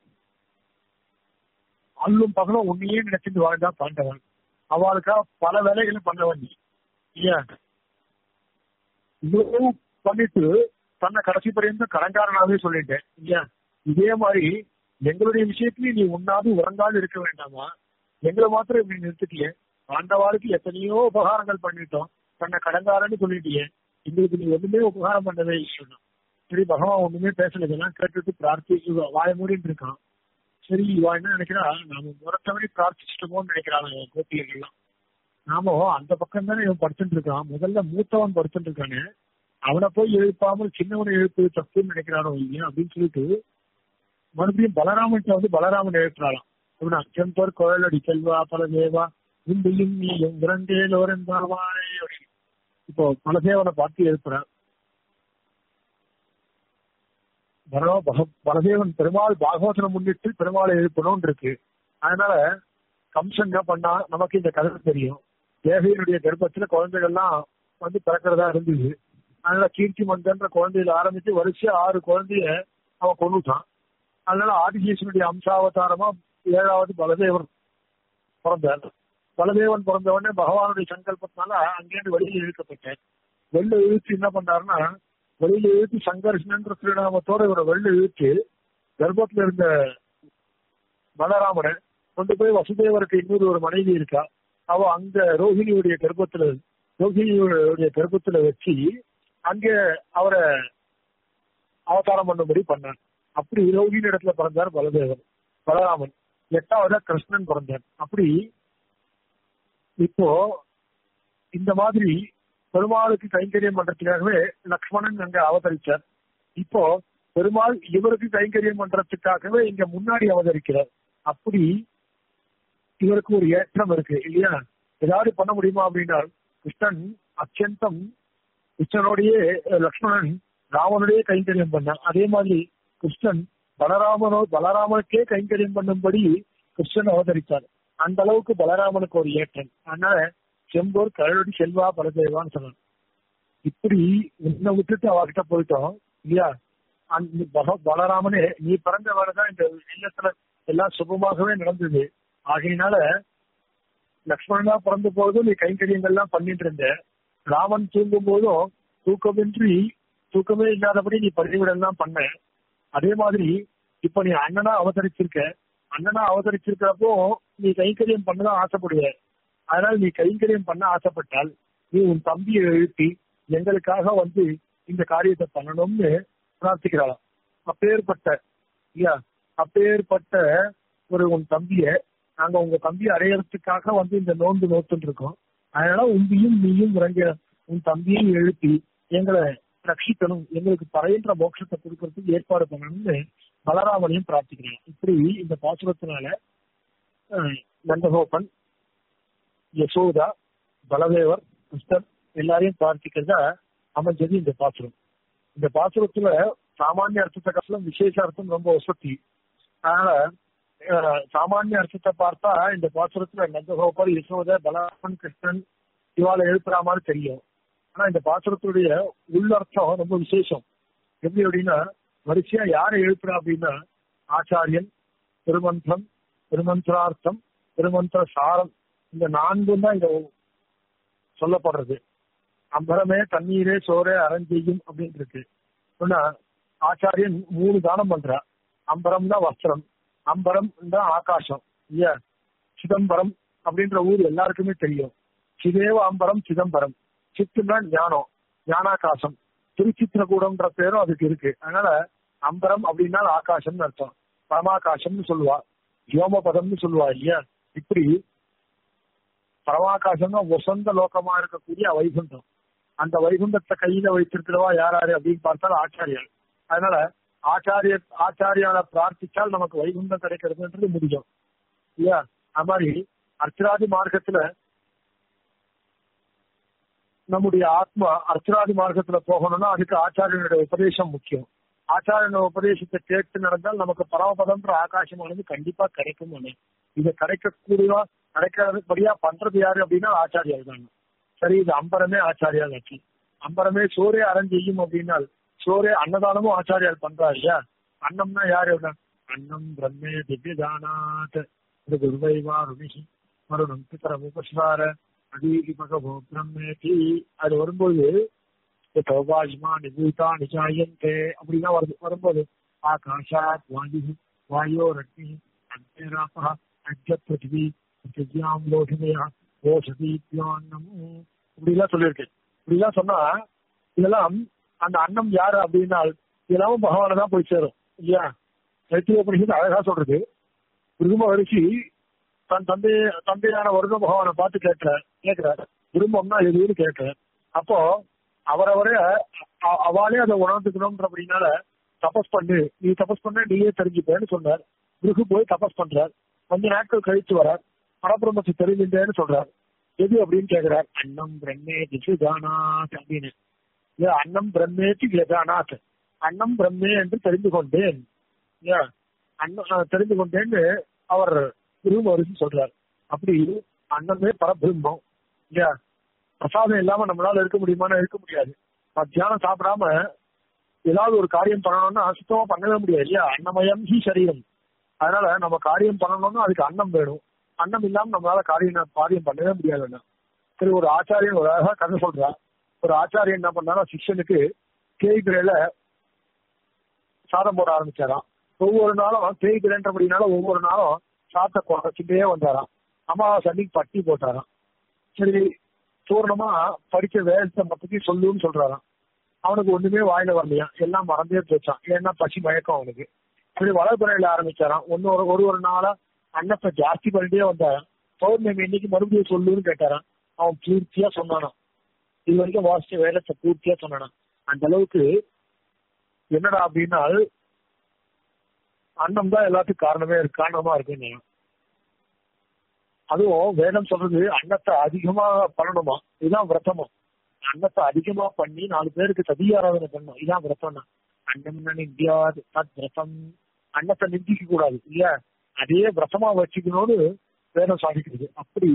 அல்லும் பகலும் உன்னையே நினைச்சிட்டு வாழ்ந்தா பாண்டவன் அவளுக்கா பல வேலைகளை பண்ணவன் நீ ஏன் இவ்வளவு பண்ணிட்டு தன்னை கடைசி பரியந்தம் கடன்காரனாவே சொல்லிட்டேன் இல்லையா இதே மாதிரி எங்களுடைய விஷயத்திலயும் நீ உண்ணாது உறங்காது இருக்க வேண்டாமா எங்களை மாத்திரம் இப்படி நிறுத்திட்டியே ஆண்டவாளுக்கு எத்தனையோ உபகாரங்கள் பண்ணிட்டோம் தன்னை கடன்காரன்னு சொல்லிட்டியே எங்களுக்கு நீ ஒண்ணுமே உபகாரம் பண்ணவே இல்லைன்னா சரி பகவான் ஒண்ணுமே பேசல இதெல்லாம் கேட்டுட்டு பிரார்த்தி வாய மூடிட்டு இருக்கான் சரி இவா என்ன நினைக்கிறா நாம முறத்தவரை பிரார்த்திச்சிட்டோமோன்னு நினைக்கிறாங்க கோபியர்கள்லாம் நாம அந்த பக்கம் தானே இவன் படுத்துட்டு இருக்கான் முதல்ல மூத்தவன் படுத்துட்டு இருக்கானே அவனை போய் எழுப்பாமல் சின்னவனை எழுப்புவது தப்புன்னு நினைக்கிறானோ இல்லையா அப்படின்னு சொல்லிட்டு மறுபடியும் பலராமன் வந்து பலராமன் எழுப்புறாளாம் இவன் அச்சம்பர் கோயிலடி செல்வா பலதேவா இந்தியும் நீ எங்கிரண்டேலோரென்பாவாய் இப்போ பலதேவனை பார்த்து எழுப்புறான் பரவ பக- பலதேவன் பெருமாள் பாகவதனை முன்னிட்டு பெருமாளை எழுப்பணும்னு இருக்கு அதனால கம்சன் என்ன பண்ணா நமக்கு இந்த கதை தெரியும் தேவையனுடைய கர்ப்பத்துல குழந்தைகள்லாம் வந்து பிறக்கிறதா இருந்தது அதனால கீர்த்தி மந்தன்ற குழந்தையில ஆரம்பிச்சு வரிசையா ஆறு குழந்தைய அவன் கொண்டுட்டான் அதனால ஆதிசேஷனுடைய அம்சாவதாரமா ஏழாவது பலதேவர் பிறந்தார் பலதேவன் பிறந்த உடனே பகவானுடைய சங்கல்பத்தினால அங்கேருந்து வெளியில இழுக்கப்பட்டார் வெளில இழுத்து என்ன பண்ணாருன்னா வெளியில இழுத்து சங்கர்ஷனன்ற திருநாமத்தோட இவரை வெளில இழுத்து கர்ப்பத்துல இருந்த பலராமனை கொண்டு போய் வசுதேவருக்கு இன்னொரு ஒரு மனைவி இருக்கா அவ அங்க ரோஹிணியுடைய கர்ப்பத்துல ரோஹிணியுடைய கர்ப்பத்துல வச்சு அங்க அவரை அவதாரம் பண்ணும்படி பண்ணான் அப்படி ரோஹிணி இடத்துல பிறந்தார் பலதேவன் பலராமன் எட்டாவதா கிருஷ்ணன் பிறந்தார் அப்படி இப்போ இந்த மாதிரி பெருமாளுக்கு கைங்கரியம் பண்றதுக்காகவே லக்ஷ்மணன் அங்க அவதரிச்சார் இப்போ பெருமாள் இவருக்கு கைங்கரியம் பண்றதுக்காகவே இங்க முன்னாடி அவதரிக்கிறார் அப்படி இவருக்கு ஒரு ஏற்றம் இருக்கு இல்லையா ஏதாவது பண்ண முடியுமா அப்படின்னா கிருஷ்ணன் அத்தியந்தம் கிருஷ்ணனுடைய லக்ஷ்மணன் ராவனுடைய கைங்கரியம் பண்ணான் அதே மாதிரி கிருஷ்ணன் பலராமனோ பலராமனுக்கே கைங்கரியம் பண்ணும்படி கிருஷ்ணன் அவதரித்தார் அந்த அளவுக்கு பலராமனுக்கு ஒரு ஏற்றம் அதனால செம்போர் கரடி செல்வா பலதேவான்னு சொன்னான் இப்படி உன்னை விட்டுட்டு அவர்கிட்ட போயிட்டோம் இல்லையா அந்த பக- பலராமனே நீ பிறந்த தான் இந்த இல்லத்துல எல்லாம் சுபமாகவே நடந்தது ஆகையினால லக்ஷ்மணனா பிறந்த போதும் நீ கைங்கரியங்கள்லாம் பண்ணிட்டு இருந்த ராமன் தூங்கும் போதும் தூக்கமின்றி தூக்கமே இல்லாதபடி நீ பள்ளிவிடெல்லாம் பண்ண அதே மாதிரி இப்ப நீ அண்ணனா அவதரிச்சிருக்க அண்ணனா அவதரிச்சிருக்கிறப்போ நீ கைங்கரியம் பண்ணதான் ஆசைப்படுவ அதனால நீ கைங்கரியம் பண்ண ஆசைப்பட்டால் நீ உன் தம்பியை எழுப்பி எங்களுக்காக வந்து இந்த காரியத்தை பண்ணணும்னு பிரார்த்திக்கிறாளாம் அப்பேற்பட்ட இல்லையா அப்பேற்பட்ட ஒரு உன் தம்பிய நாங்க உங்க தம்பியை அடையறதுக்காக வந்து இந்த நோன்பு நோத்துட்டு இருக்கோம் அதனால உம்பியும் நீயும் இறங்க உன் தம்பியும் எழுப்பி எங்களை ரட்சிக்கணும் எங்களுக்கு பறையின்ற மோட்சத்தை கொடுக்கறதுக்கு ஏற்பாடு பண்ணணும்னு பலராமனையும் பிரார்த்திக்கிறேன் இப்படி இந்த பாசுரத்தினால அஹ், நந்தகோபன் யசோதா பலதேவர் கிருஷ்ணர் எல்லாரையும் பிரார்த்திக்கிறதா அமைஞ்சது இந்த பாசுரம் இந்த பாசுரத்துல சாமானிய அர்த்தத்தை காட்டிலும் விசேஷ அர்த்தம் ரொம்ப வசதி அதனால அஹ், சாமானிய அர்த்தத்தை பார்த்தா இந்த பாசுரத்துல நந்தகோபர் யசோத பலராமன் கிருஷ்ணன் இவாளை எழுப்புற மாதிரி தெரியும் ஆனா இந்த பாசுரத்துடைய உள்ளர்த்தம் ரொம்ப விசேஷம் எப்படி அப்படின்னா வரிசையா யாரை எழுப்புறா அப்படின்னா ஆச்சாரியன் திருமந்திரம் திருமந்திரார்த்தம் திருமந்திர சாரம் இந்த நான்கும் தான் இங்க சொல்லப்படுறது அம்பரமே தண்ணீரே சோரே அரஞ்செய்யும் அப்படின்னு இருக்கு சொன்னா ஆச்சாரியன் மூணு தானம் பண்றா அம்பரம் தான் வஸ்திரம் அம்பரம் தான் ஆகாசம் இல்லையா சிதம்பரம் அப்படின்ற ஊர் எல்லாருக்குமே தெரியும் சிதேவ அம்பரம் சிதம்பரம் சித்துனா ஞானம் ஞானாகாசம் திருச்சித்திரகூடம்ன்ற பேரும் அதுக்கு இருக்கு அதனால அம்பரம் அப்படின்னா ஆகாசம்னு அர்த்தம் பரமாகாசம்னு சொல்லுவா யோமபதம்னு சொல்லுவா இல்லையா இப்படி பரமாகாசம்னா வசந்த லோகமா இருக்கக்கூடிய வைகுண்டம் அந்த வைகுண்டத்தை கையில வைத்திருக்கிறவா யார் யாரு அப்படின்னு பார்த்தால் ஆச்சாரியர் அதனால ஆச்சாரிய ஆச்சாரியால பிரார்த்திச்சால் நமக்கு வைகுண்டம் கிடைக்கிறதுன்றது முடியும் இல்லையா அது மாதிரி அர்ச்சராதி மார்க்கத்துல நம்முடைய ஆத்மா அர்ச்சராதி மார்க்கத்துல போகணும்னா அதுக்கு ஆச்சாரியனுடைய உபதேசம் முக்கியம் ஆச்சாரியனோட உபதேசத்தை கேட்டு நடந்தால் நமக்கு பரமபதம்ன்ற ஆகாசமானது கண்டிப்பா கிடைக்கும் ஒண்ணு இதை கிடைக்கக்கூடிய கிடைக்காதபடியா பண்றது யாரு அப்படின்னா ஆச்சாரியார் தான் சரி இது அம்பரமே ஆச்சாரியார் ஆச்சு அம்பரமே சோரே அரஞ்செய்யும் அப்படின்னால் சோரே அன்னதானமும் ஆச்சாரியார் பண்றா இல்லையா அன்னம்னா யாரு அப்படின்னா அன்னம் பிரம்மே திவ்யதானாத் இது குருவைவா ருணிஹி மருணம் பித்தரம் உபஸ்வார அதீகி மகபோ பிரம்மேதி அது வரும்போது சௌபாஜ்மா நிபூதா நிஜாயந்தே அப்படின்னா வருது வரும்போது ஆகாஷாத் வாயு வாயோ ரக்னி அக்னிராபா அஜ பிருத்திவி பிருத்திவியாம் லோகிமையா ஓஷதீப்யான்னம் இப்படிலாம் சொல்லியிருக்கு இப்படிலாம் சொன்னா இதெல்லாம் அந்த அன்னம் யாரு அப்படின்னா இதெல்லாம் பகவானை தான் போய் சேரும் இல்லையா சைத்திய உபனிஷத்து அழகா சொல்றது விரும்ப வரிசி தன் தந்தை தந்தையான வருட பகவானை பார்த்து கேட்கிற கேட்கிறார் விரும்பம்னா எதுன்னு கேட்கிறார் அப்போ அவரவரே அ- அவளே அதை உணர்ந்துக்கணும்ன்ற அப்படின்னால தபஸ் பண்ணு நீ தபஸ் பண்ண நீயே தெரிஞ்சுப்பேன்னு சொன்னார் குருகு போய் தபஸ் பண்றார் கொஞ்ச நாட்கள் கழிச்சு வரார் பரபிரம்மத்தை தெரிஞ்சுட்டேன்னு சொல்றார் எது அப்படின்னு கேக்குறார் அன்னம் பிரம்மே திசுதானாத் அப்படின்னு இல்ல அன்னம் பிரம்மேதி வியதானாத் அன்னம் பிரம்மே என்று தெரிந்து கொண்டேன் இல்லையா அன்னம் நான் தெரிந்து கொண்டேன்னு அவர் குருமரிசி சொல்றார் அப்படி அன்னமே பரபிரம்மம் இல்லையா பிரசாதம் இல்லாம நம்மளால இருக்க முடியுமான்னு இருக்க முடியாது மத்தியானம் சாப்பிடாம ஏதாவது ஒரு காரியம் பண்ணணும்னா சுத்தமா பண்ணவே முடியாது இல்லையா அன்னமயம் ஹி சரீரம் அதனால நம்ம காரியம் பண்ணணும்னா அதுக்கு அன்னம் வேணும் அன்னம் இல்லாம நம்மளால காரியம் காரியம் பண்ணவே முடியாது சரி ஒரு ஆச்சாரியன் ஒரு அழகா கதை சொல்றா ஒரு ஆச்சாரியன் என்ன பண்ணாரா சிஷ்யனுக்கு கேய்பிரையில சாதம் போட ஆரம்பிச்சாராம் ஒவ்வொரு நாளும் தேய்பிரைன்றபடினால ஒவ்வொரு நாளும் சாத்த குறைச்சிட்டே வந்தாராம் அமாவாசை அன்னைக்கு பட்டி போட்டாராம் சரி பூர்ணமா படிச்ச வேதத்தை பத்தி சொல்லுன்னு சொல்றாராம் அவனுக்கு ஒண்ணுமே வாயில வரலையா எல்லாம் மறந்தே போச்சான் ஏன்னா பசி மயக்கம் அவனுக்கு சரி வளர்ப்புறையில ஆரம்பிச்சாராம் ஒன்னு ஒரு ஒரு ஒரு நாளா அன்னத்தை ஜாஸ்தி பண்ணிட்டே வந்தாராம் பௌர்ணமி இன்னைக்கு மறுபடியும் சொல்லுன்னு கேட்டாராம் அவன் பூர்த்தியா சொன்னானாம் இது வரைக்கும் வாசிச்ச வேதத்தை பூர்த்தியா சொன்னான் அந்த அளவுக்கு என்னடா அப்படின்னா அன்னம் தான் எல்லாத்துக்கும் காரணமே இருக்கு காரணமா இருக்குன்னு அதுவும் வேதம் சொல்றது அன்னத்தை அதிகமா பண்ணணுமா இதுதான் விரதமா அன்னத்தை அதிகமா பண்ணி நாலு பேருக்கு சதியாராதனை பண்ணணும் இதான் விரதம்னா அன்னம் நிந்தியாது தத் விரதம் அன்னத்தை நிந்திக்க கூடாது இல்லையா அதே விரதமா வச்சுக்கணும்னு வேதம் சாதிக்கிறது அப்படி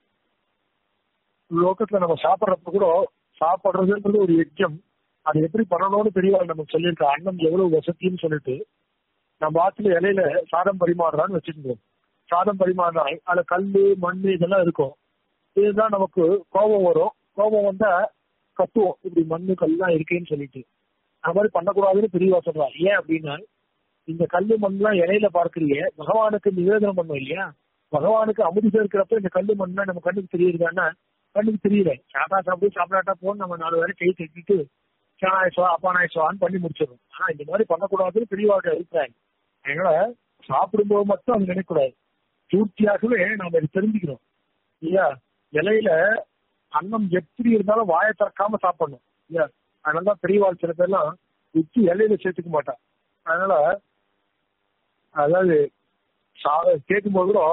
லோகத்துல நம்ம சாப்பிடுறப்ப கூட சாப்பிடுறதுன்றது ஒரு யஜ்யம் அது எப்படி பண்ணணும்னு பெரியவாள் நமக்கு சொல்லியிருக்க அன்னம் எவ்வளவு வசதின்னு சொல்லிட்டு நம்ம ஆத்துல இலையில சாதம் பரிமாறுறான்னு வச்சுக்கோங்க சாதம் பரிமாறினா அதுல கல்லு மண் இதெல்லாம் இருக்கும் இதுதான் நமக்கு கோபம் வரும் கோபம் வந்தா கத்துவோம் இப்படி மண்ணு கல்லாம் இருக்கேன்னு சொல்லிட்டு அது மாதிரி பண்ணக்கூடாதுன்னு பெரியவா சொல்றா ஏன் அப்படின்னா இந்த கல்லு மண்லாம் இலையில பார்க்கறீங்க பகவானுக்கு நிவேதனம் பண்ணோம் இல்லையா பகவானுக்கு அமுதி சேர்க்கிறப்ப இந்த கல்லு மண்ணா நம்ம கண்ணுக்கு தெரியுதுன்னா கண்ணுக்கு தெரியல சாப்பிட்டா சாப்பிட்டு சாப்பிடாட்டா போன்னு நம்ம நாலு வேலை கை தட்டிட்டு சேனாயசோ அப்பானாயசோன்னு பண்ணி முடிச்சிடும் ஆனா இந்த மாதிரி பண்ணக்கூடாதுன்னு பெரியவாட அபிப்பிராயம் அதனால சாப்பிடும்போது மட்டும் அது நினைக்கக்கூடாது பூர்த்தியாகவே நாம இதை தெரிஞ்சுக்கிறோம் இல்லையா இலையில அன்னம் எப்படி இருந்தாலும் வாயை திறக்காம சாப்பிடணும் இல்லையா அதனாலதான் பெரியவாள் சில பேர்லாம் உச்சி இலையில சேர்த்துக்க மாட்டான் அதனால அதாவது கேட்கும்போது கூட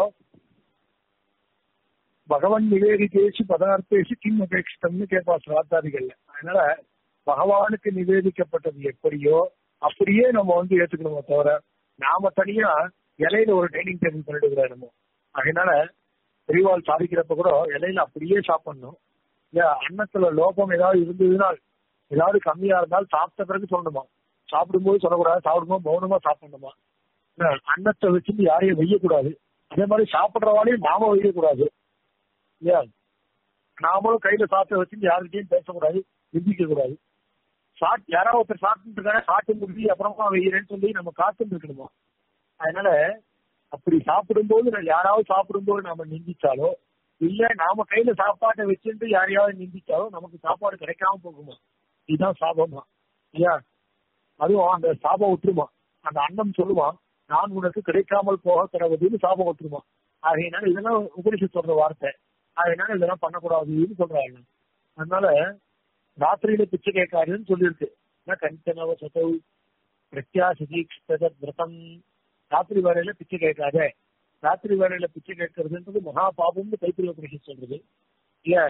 பகவன் நிவேதிக்கேசி பதார்த்தேசி கிம் அபேட்சித்தம்னு கேட்பா சிராத்தாதிகள்ல அதனால பகவானுக்கு நிவேதிக்கப்பட்டது எப்படியோ அப்படியே நம்ம வந்து ஏத்துக்கணுமோ தவிர நாம தனியா இலையில ஒரு டைனிங் டேபிள் பண்ணிட்டு நம்ம அதனால பெரியவாள் சாதிக்கிறப்ப கூட இலையில அப்படியே சாப்பிடணும் இல்ல அன்னத்துல லோபம் ஏதாவது இருந்ததுனால் ஏதாவது கம்மியா இருந்தால் சாப்பிட்ட பிறகு சொல்லணுமா சாப்பிடும்போது சொல்லக்கூடாது சாப்பிடும்போது மௌனமா சாப்பிடணுமா அன்னத்தை வச்சுட்டு யாரையும் வெய்யக்கூடாது அதே மாதிரி சாப்பிடுறவாளையும் நாம வெய்யக்கூடாது இல்லையா நாமளும் கையில சாப்பிட்ட வச்சுட்டு யாருக்கிட்டையும் பேசக்கூடாது நிந்திக்க கூடாது சாட் யாராவது ஒருத்தர் சாப்பிட்டு இருக்காங்க சாப்பிட்டு முடிஞ்சு அப்புறமா வெய்யறேன்னு சொல்லி நம்ம காத்துட்டு இருக்கணுமா அதனால அப்படி சாப்பிடும்போது யாராவது சாப்பிடும்போது நாம நிந்திச்சாலோ இல்ல நாம கையில சாப்பாட்டை வச்சுட்டு யாரையாவது நிந்திச்சாலோ நமக்கு சாப்பாடு கிடைக்காம போகுமா இதுதான் சாபமா இல்லையா அதுவும் அந்த சாபம் விட்டுருமா அந்த அன்னம் சொல்லுவான் நான் உனக்கு கிடைக்காமல் போக கிடவுதுன்னு சாபம் விட்டுருமா ஆகையினால இதெல்லாம் உபனிஷத் சொல்ற வார்த்தை அதனால இதெல்லாம் பண்ணக்கூடாதுன்னு சொல்றாங்க அதனால ராத்திரியில பிச்சை கேட்காதுன்னு சொல்லியிருக்கு கஞ்சனவ சதவு பிரத்யாசிதீக்ஷத விரதம் ராத்திரி வேலையில பிச்சை கேட்காத ராத்திரி வேலையில பிச்சை கேட்கறதுன்றது மகா பாபம்னு கைத்திரிய உபனிஷத் சொல்றது இல்ல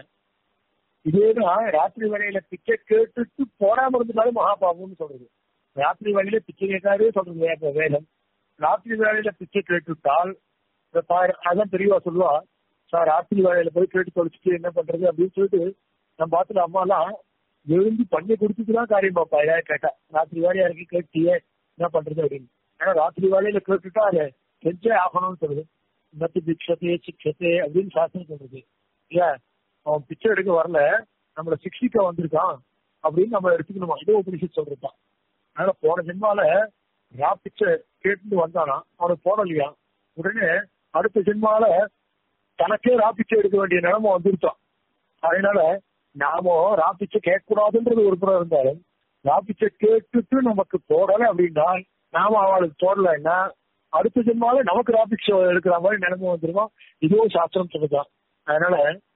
இதேதான் ராத்திரி வேலையில பிச்சை கேட்டுட்டு போடாம இருந்துட்டாலும் மகா பாபம்னு சொல்றது ராத்திரி வேலையில பிச்சை கேட்காதே சொல்றது வேற வேதம் ராத்திரி வேலையில பிச்சை கேட்டுட்டால் அதான் தெரியவா சொல்லுவா சார் ராத்திரி வேலையில போய் கேட்டு தொலைச்சிட்டு என்ன பண்றது அப்படின்னு சொல்லிட்டு நம்ம பார்த்துட்டு அம்மா எல்லாம் எழுந்து பண்ணி கொடுத்துட்டுதான் காரியம் பாப்பா ஏதாவது கேட்டா ராத்திரி வேலையா இருக்கு கேட்டியே என்ன பண்றது அப்படின்னு ஏன்னா ராத்திரி வேலையில கேட்டுட்டா அதை செஞ்சே ஆகணும்னு சொல்லுது நத்து பிக்ஷத்தே சிக்ஷத்தே அப்படின்னு சாஸ்திரம் சொல்றது இல்லையா அவன் பிச்சை எடுக்க வரல நம்மள சிக்ஷிக்க வந்திருக்கான் அப்படின்னு நம்ம எடுத்துக்கணுமா இதோ உபனிஷத் சொல்றதுதான் அதனால போன ஜென்மால ரா பிச்சை கேட்டு வந்தானா அவனுக்கு போடலையா உடனே அடுத்த ஜென்மால தனக்கே ரா பிச்சை எடுக்க வேண்டிய நிலைமை வந்துருச்சான் அதனால நாம ரா பிச்சை கேட்கக்கூடாதுன்றது ஒரு புறம் இருந்தாலும் ரா பிச்சை கேட்டுட்டு நமக்கு போடலை அப்படின்னா நாம அவளுக்கு போடலைன்னா அடுத்த ஜென்மால நமக்கு ரா பிச்சை எடுக்கிற மாதிரி நிலைமை வந்துருமா இதுவும் சாஸ்திரம் சொல்லுதான் அதனால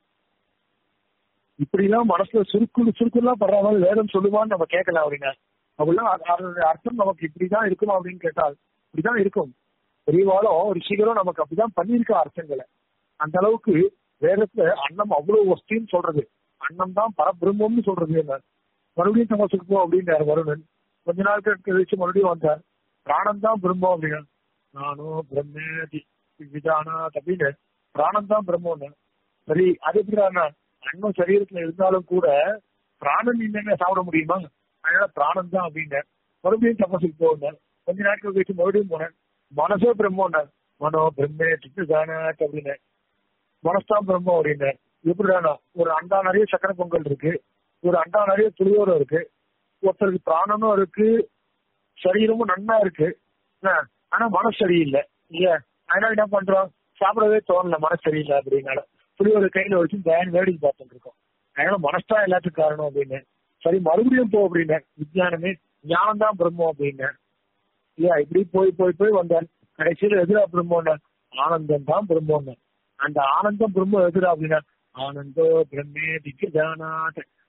இப்படி எல்லாம் மனசுல சுருக்கு சுருக்குலாம் படுற மாதிரி வேதம் சொல்லுவான்னு நம்ம கேட்கலாம் அப்படின்னா அப்படிலாம் அதனுடைய அர்த்தம் நமக்கு இப்படிதான் இருக்குமா அப்படின்னு கேட்டால் இப்படிதான் இருக்கும் பெரியவாளும் ரிஷிகளும் நமக்கு அப்படிதான் பண்ணியிருக்க அர்த்தங்களை அந்த அளவுக்கு வேதத்துல அன்னம் அவ்வளவு வஸ்தின்னு சொல்றது அன்னம் தான் பரபிரம்மம்னு சொல்றது என்ன மறுபடியும் தமசுக்கு போ அப்படின்றாரு வருணன் கொஞ்ச நாள் கழிச்சு மறுபடியும் வந்தார் பிராணம் தான் பிரம்மம் அப்படின்னா நானும் பிரம்மேதி விதானா அப்படின்னு பிராணம் தான் பிரம்மம்னு சரி அது எப்படின்னா அன்னம் சரீரத்துல இருந்தாலும் கூட பிராணன் இல்லைன்னு சாப்பிட முடியுமா அதனால பிராணம் தான் அப்படின்னு மறுபடியும் தபசுக்கு போனேன் கொஞ்ச நாட்கள் கழிச்சு மறுபடியும் போனேன் மனசே பிரம்மம் மனோ பிரம்மே சித்துதானாட் அப்படின்னு மனசுதான் பிரம்மம் அப்படின்னு எப்படிதானா ஒரு அண்டா நிறைய சக்கரை பொங்கல் இருக்கு ஒரு அண்டா நிறைய புளியோரம் இருக்கு ஒருத்தருக்கு பிராணனும் இருக்கு சரீரமும் நன்னா இருக்கு ஆனா மனசு சரியில்லை இல்லையா அதனால என்ன பண்றோம் சாப்பிடவே தோணல மனசு சரியில்லை அப்படின்னால புளியோர கையில வச்சு தயான் வேடிக்கை பார்த்துட்டு இருக்கோம் அதனால மனசுதான் எல்லாத்துக்கும் காரணம் அப்படின்னு சரி மறுபடியும் போ அப்படின்னேன் விஜயானமே ஞானம் தான் பிரம்மம் அப்படின்னேன் இல்லையா இப்படி போய் போய் போய் வந்தேன் கடைசியில எதிரா பிரம்மம் ஆனந்தம் தான் பிரம்மம் அந்த ஆனந்தம் பிரம்மம் எதிரா அப்படின்னா ஆனந்தோ பிரம்மே திவ்யஜானாத்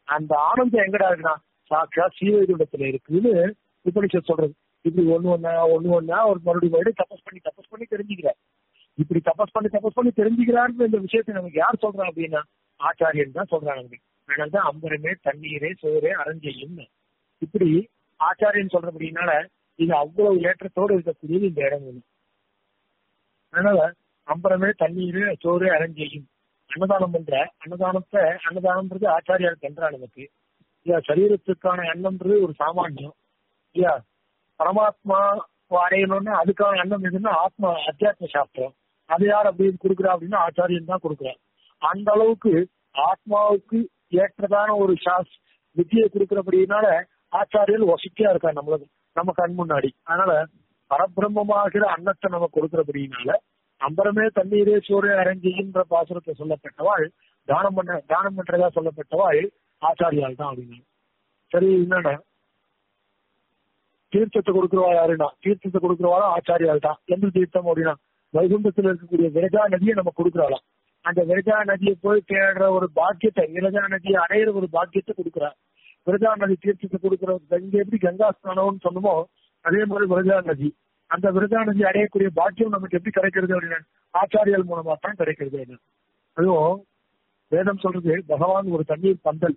அந்த ஆனந்தம் எங்கடா இருக்குன்னா சாட்சா சீவைகுண்டத்துல இருக்குன்னு உபனிஷத் சொல்றது இப்படி ஒண்ணு ஒண்ணா ஒண்ணு ஒண்ணா ஒரு மறுபடியும் மறுபடியும் தபஸ் பண்ணி தபஸ் பண்ணி தெரிஞ்சுக்கிறார் இப்படி தபஸ் பண்ணி தபஸ் பண்ணி தெரிஞ்சுக்கிறாருன்னு இந்த விஷயத்தை நமக்கு யார் சொல்றா அப்படின்னா ஆச்சாரியன் தான் சொல்றாங்க அதனாலதான் அம்பரமே தண்ணீரே சோறு அரஞ்செய்யும் இப்படி ஆச்சாரியன் சொல்றபடினால இது அவ்வளவு ஏற்றத்தோடு இருக்கக்கூடியது இந்த இடம் ஒண்ணு அதனால அம்பரமே தண்ணீர் சோறு அரஞ்செய்யும் அன்னதானம் பண்ற அன்னதானத்தை அன்னதானம்ன்றது ஆச்சாரியார் பண்றா நமக்கு இல்ல சரீரத்துக்கான அன்னம்ன்றது ஒரு சாமானியம் இல்ல பரமாத்மா அடையணும்னா அதுக்கான அன்னம் எதுன்னா ஆத்மா அத்தியாத்ம சாஸ்திரம் அது யார் அப்படின்னு கொடுக்குறா அப்படின்னா ஆச்சாரியன் தான் கொடுக்குறார் அந்த அளவுக்கு ஆத்மாவுக்கு ஏற்றதான ஒரு சாஸ் வித்தியை கொடுக்கிறபடினால ஆச்சாரியர் வசிக்கையா இருக்கா நம்மளுக்கு நம்ம கண் முன்னாடி அதனால பரபிரம்மமாகிற அன்னத்தை நம்ம கொடுக்கிறபடினால அம்பரமே தண்ணீரே சோறு அரஞ்சின்ற பாசுரத்தை சொல்லப்பட்டவாள் தானம் பண்ண தானம் பண்றதா சொல்லப்பட்டவாள் ஆச்சாரியால் தான் அப்படின்னு சரி என்னன்னா தீர்த்தத்தை கொடுக்கிறவா யாருன்னா தீர்த்தத்தை கொடுக்கிறவாலும் ஆச்சாரியால் தான் எந்த தீர்த்தம் அப்படின்னா வைகுண்டத்துல இருக்கக்கூடிய விரஜா நதியை நம்ம கொடுக்குறாளாம் அந்த விரஜா நதியை போய் தேடுற ஒரு பாக்கியத்தை விரஜா நதியை அடையிற ஒரு பாக்கியத்தை கொடுக்குறா விரஜா நதி தீர்த்தத்தை கொடுக்குற இங்க எப்படி கங்கா ஸ்நானம்னு சொன்னமோ அதே மாதிரி விரஜா நதி அந்த விரஜா நதி அடையக்கூடிய பாக்கியம் நமக்கு எப்படி கிடைக்கிறது அப்படின்னா ஆச்சாரியல் மூலமா தான் கிடைக்கிறது என்ன அதுவும் வேதம் சொல்றது பகவான் ஒரு தண்ணீர் பந்தல்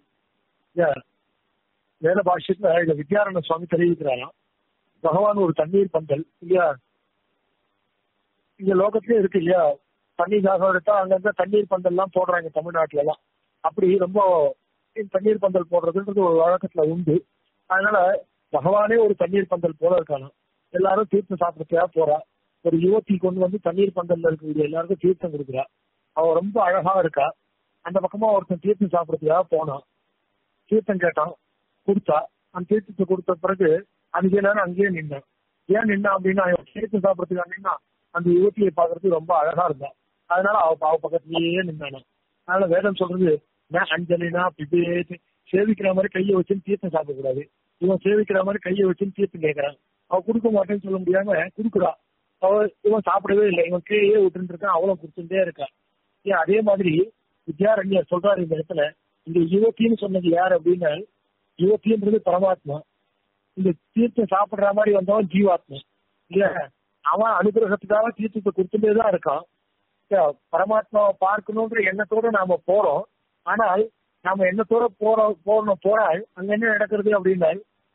வேத பாஷ்யத்துல இத வித்யாரண சுவாமி தெரிவிக்கிறாராம் பகவான் ஒரு தண்ணீர் பந்தல் இல்லையா இங்க லோகத்திலே இருக்கு இல்லையா தண்ணி தாகம் எடுத்தா அங்கங்க தண்ணீர் பந்தல் எல்லாம் போடுறாங்க தமிழ்நாட்டுல எல்லாம் அப்படி ரொம்ப தண்ணீர் பந்தல் போடுறதுன்றது ஒரு வழக்கத்துல உண்டு அதனால பகவானே ஒரு தண்ணீர் பந்தல் போல இருக்கானா எல்லாரும் தீர்த்தம் சாப்பிடறதுக்காக போறா ஒரு யுவதி கொண்டு வந்து தண்ணீர் பந்தல்ல இருக்கக்கூடிய எல்லாருக்கும் தீர்த்தம் கொடுக்குறா அவ ரொம்ப அழகா இருக்கா அந்த பக்கமா ஒருத்தன் தீர்த்தம் சாப்பிடறதுக்காக போனான் தீர்த்தம் கேட்டான் கொடுத்தா அந்த தீர்த்தத்தை கொடுத்த பிறகு அஞ்சு நேரம் அங்கேயே நின்னான் ஏன் நின்னா அப்படின்னா தீர்த்தம் சாப்பிடறதுக்காக நின்னா அந்த யுவதியை பாக்குறதுக்கு ரொம்ப அழகா இருந்தா அதனால அவ அவ பக்கத்துலயே நின்னானா அதனால வேதம் சொல்றது நான் அஞ்சலினா பிபேத் சேவிக்கிற மாதிரி கையை வச்சுன்னு தீர்த்தம் சாப்பிடக்கூடாது இவன் சேவிக்கிற மாதிரி கையை வச்சுன்னு தீர்த்தம் கேட்கறான் அவ கொடுக்க மாட்டேன்னு சொல்ல முடியாம குடுக்குறா அவ இவன் சாப்பிடவே இல்லை இவன் கீழே விட்டுட்டு இருக்கான் அவளும் கொடுத்துட்டே இருக்கா ஏன் அதே மாதிரி வித்யாரண்யர் சொல்றாரு இந்த இடத்துல இந்த யுவத்தின்னு சொன்னது யார் அப்படின்னா யுவத்தின்றது பரமாத்மா இந்த தீர்த்தம் சாப்பிடுற மாதிரி வந்தவன் ஜீவாத்மா இல்லையா அவன் அனுகிரகத்துக்காக தீர்த்தத்தை கொடுத்துட்டே தான் இருக்கான் பரமாத்மாவை பார்க்கணுன்ற எண்ணத்தோட நாம போறோம் ஆனால் நாம எண்ணத்தோட போற போறோம் போறால் அங்க என்ன நடக்கிறது அப்படின்னா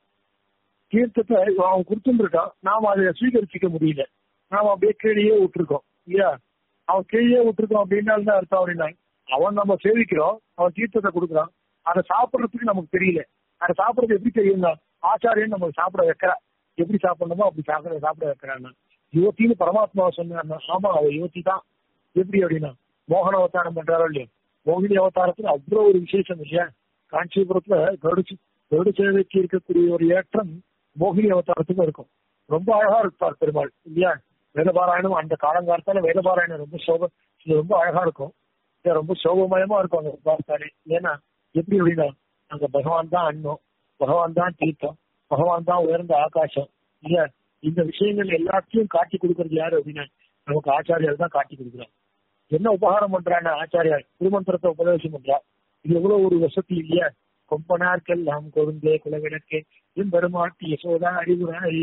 தீர்த்தத்தை அவன் கொடுத்துட்டு இருக்கான் நாம அதை சுவீகரிச்சிக்க முடியல நாம அப்படியே கீழே விட்டுருக்கோம் இல்லையா அவன் கீழே விட்டுருக்கோம் அப்படின்னால தான் அர்த்தம் அப்படின்னா அவன் நம்ம சேவிக்கிறோம் அவன் தீர்த்தத்தை கொடுக்குறான் அதை சாப்பிடுறதுக்கு நமக்கு தெரியல அதை சாப்பிடுறது எப்படி தெரியும்னா ஆச்சாரியன் நமக்கு சாப்பிட வைக்கிறா எப்படி சாப்பிடணுமோ அப்படி சாப்பிட சாப்பிட வைக்கிறான் யுவத்தின்னு பரமாத்மாவை சொன்னான் ஆமா அவ யுவதி தான் எப்படி அப்படின்னா மோகன அவதாரம் பண்றாரோ இல்லையா மோகினி அவதாரத்துல அவ்வளவு ஒரு விசேஷம் இல்லையா காஞ்சிபுரத்துல கருடு கருடு சேவைக்கு இருக்கக்கூடிய ஒரு ஏற்றம் மோகினி அவதாரத்துக்கும் இருக்கும் ரொம்ப அழகா இருப்பார் பெருமாள் இல்லையா வேதபாராயணம் அந்த காலங்காலத்தால வேதபாராயணம் ரொம்ப சோப இது ரொம்ப அழகா இருக்கும் ரொம்ப சோபமயமா இருக்கும் அங்க பார்த்தாலே ஏன்னா எப்படி அப்படின்னா அங்க பகவான் தான் அன்னம் பகவான் தான் தீர்த்தம் பகவான் தான் உயர்ந்த ஆகாசம் இல்லையா இந்த விஷயங்கள் எல்லாத்தையும் காட்டி கொடுக்கறது யாரு அப்படின்னா நமக்கு ஆச்சாரியால் தான் காட்டி கொடுக்குறாங்க என்ன உபகாரம் பண்றான்னா ஆச்சாரியார் திருமந்திரத்தை உபதேசம் பண்றா இது எவ்வளவு ஒரு வசதி இல்லையா கொம்பனார்க்கெல்லாம் கொழுந்தே குலவிளக்கே பெருமாட்டி யசோதா அறிவுரை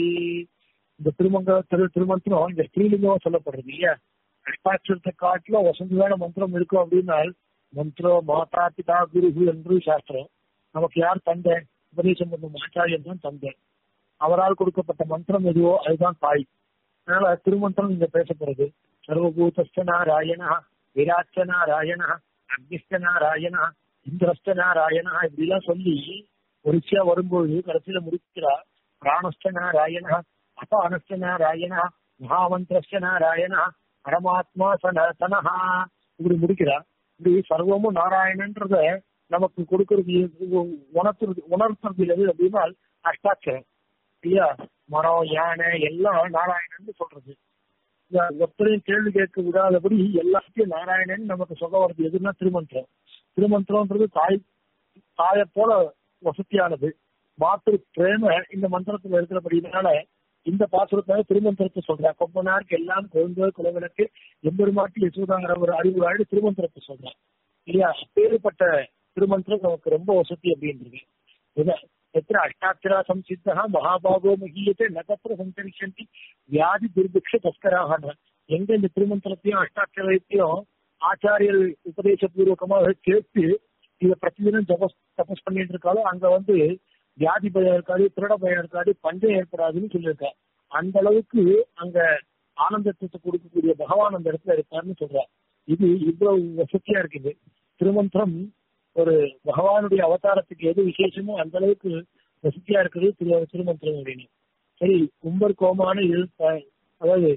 இந்த திருமங்க திரு திருமந்திரம் இந்த ஸ்ரீலிங்கம் சொல்லப்படுறது இல்லையா அஷ்டாட்சரத்தை காட்டிலும் வசந்ததான மந்திரம் இருக்கும் அப்படின்னா மந்திரம் மாதா பிதா குரு என்று சாஸ்திரம் நமக்கு யார் தந்தை உபதேசம் பண்ணும் ஆச்சாரியன் தான் தந்தை அவரால் கொடுக்கப்பட்ட மந்திரம் எதுவோ அதுதான் தாய் அதனால திருமந்திரம் இங்க பேசப்படுறது சர்வபூதஸ்த நாராயணா விராட்ச நாராயணா அக்னிஸ்த நாராயணா இந்திரஸ்த நாராயணா இப்படி எல்லாம் சொல்லி ஒரிசியா வரும்போது கடைசியில முடிக்கிறா பிராணஸ்த நாராயணா அபானஸ்த நாராயணா மகாமந்திரஸ்த நாராயணா பரமாத்மா சனஹா இப்படி முடிக்கிறா இப்படி சர்வமும் நாராயணன்றத நமக்கு கொடுக்கறது உணர்த்துறது உணர்த்துறது எது அப்படின்னா அஷ்டாட்சரம் இல்லையா மரம் யானை எல்லாம் நாராயணன் சொல்றது ஒருத்தரையும் கேள்வி கேட்க விடாதபடி எல்லாத்தையும் நாராயணன் நமக்கு சொல்ல வருது எதுன்னா திருமந்திரம் திருமந்திரம்ன்றது தாய் தாயை போல வசதியானது மாத்திரு பிரேம இந்த மந்திரத்துல இருக்கிறபடினால இந்த பாசுரத்தை திருமந்திரத்தை சொல்றேன் கொப்பனாருக்கு எல்லாம் குழந்தை குலவிளக்கு எம்பெருமாட்டி யசோதாங்கிற ஒரு அறிவுராடு திருமந்திரத்தை சொல்றேன் இல்லையா அப்பேற்பட்ட திருமந்திரம் நமக்கு ரொம்ப வசதி அப்படின்றது இத எத்திர அஷ்டாட்சரா சம்சித்தா மகாபாகோ மகியத்தை நகத்திர சஞ்சரிஷந்தி வியாதி துர்பிக்ஷ தஸ்கராக எங்க இந்த திருமந்திரத்தையும் அஷ்டாட்சரத்தையும் ஆச்சாரியர் உபதேசபூர்வகமாக சேர்த்து இத பிரதிதினம் தபஸ் தபஸ் பண்ணிட்டு இருக்காலும் அங்க வந்து வியாதி பயம் இருக்காது திருட பயம் இருக்காது பஞ்சம் ஏற்படாதுன்னு சொல்லியிருக்கா அந்த அளவுக்கு அங்க ஆனந்தத்தை கொடுக்கக்கூடிய பகவான் அந்த இடத்துல இருக்காருன்னு சொல்றார் இது இவ்வளவு வசதியா இருக்குது திருமந்திரம் ஒரு பகவானுடைய அவதாரத்துக்கு எது விசேஷமோ அந்த அளவுக்கு வசதியா இருக்குது திரு திருமந்திரம் அப்படின்னு சரி கும்பர் கோமான எழுத்த அதாவது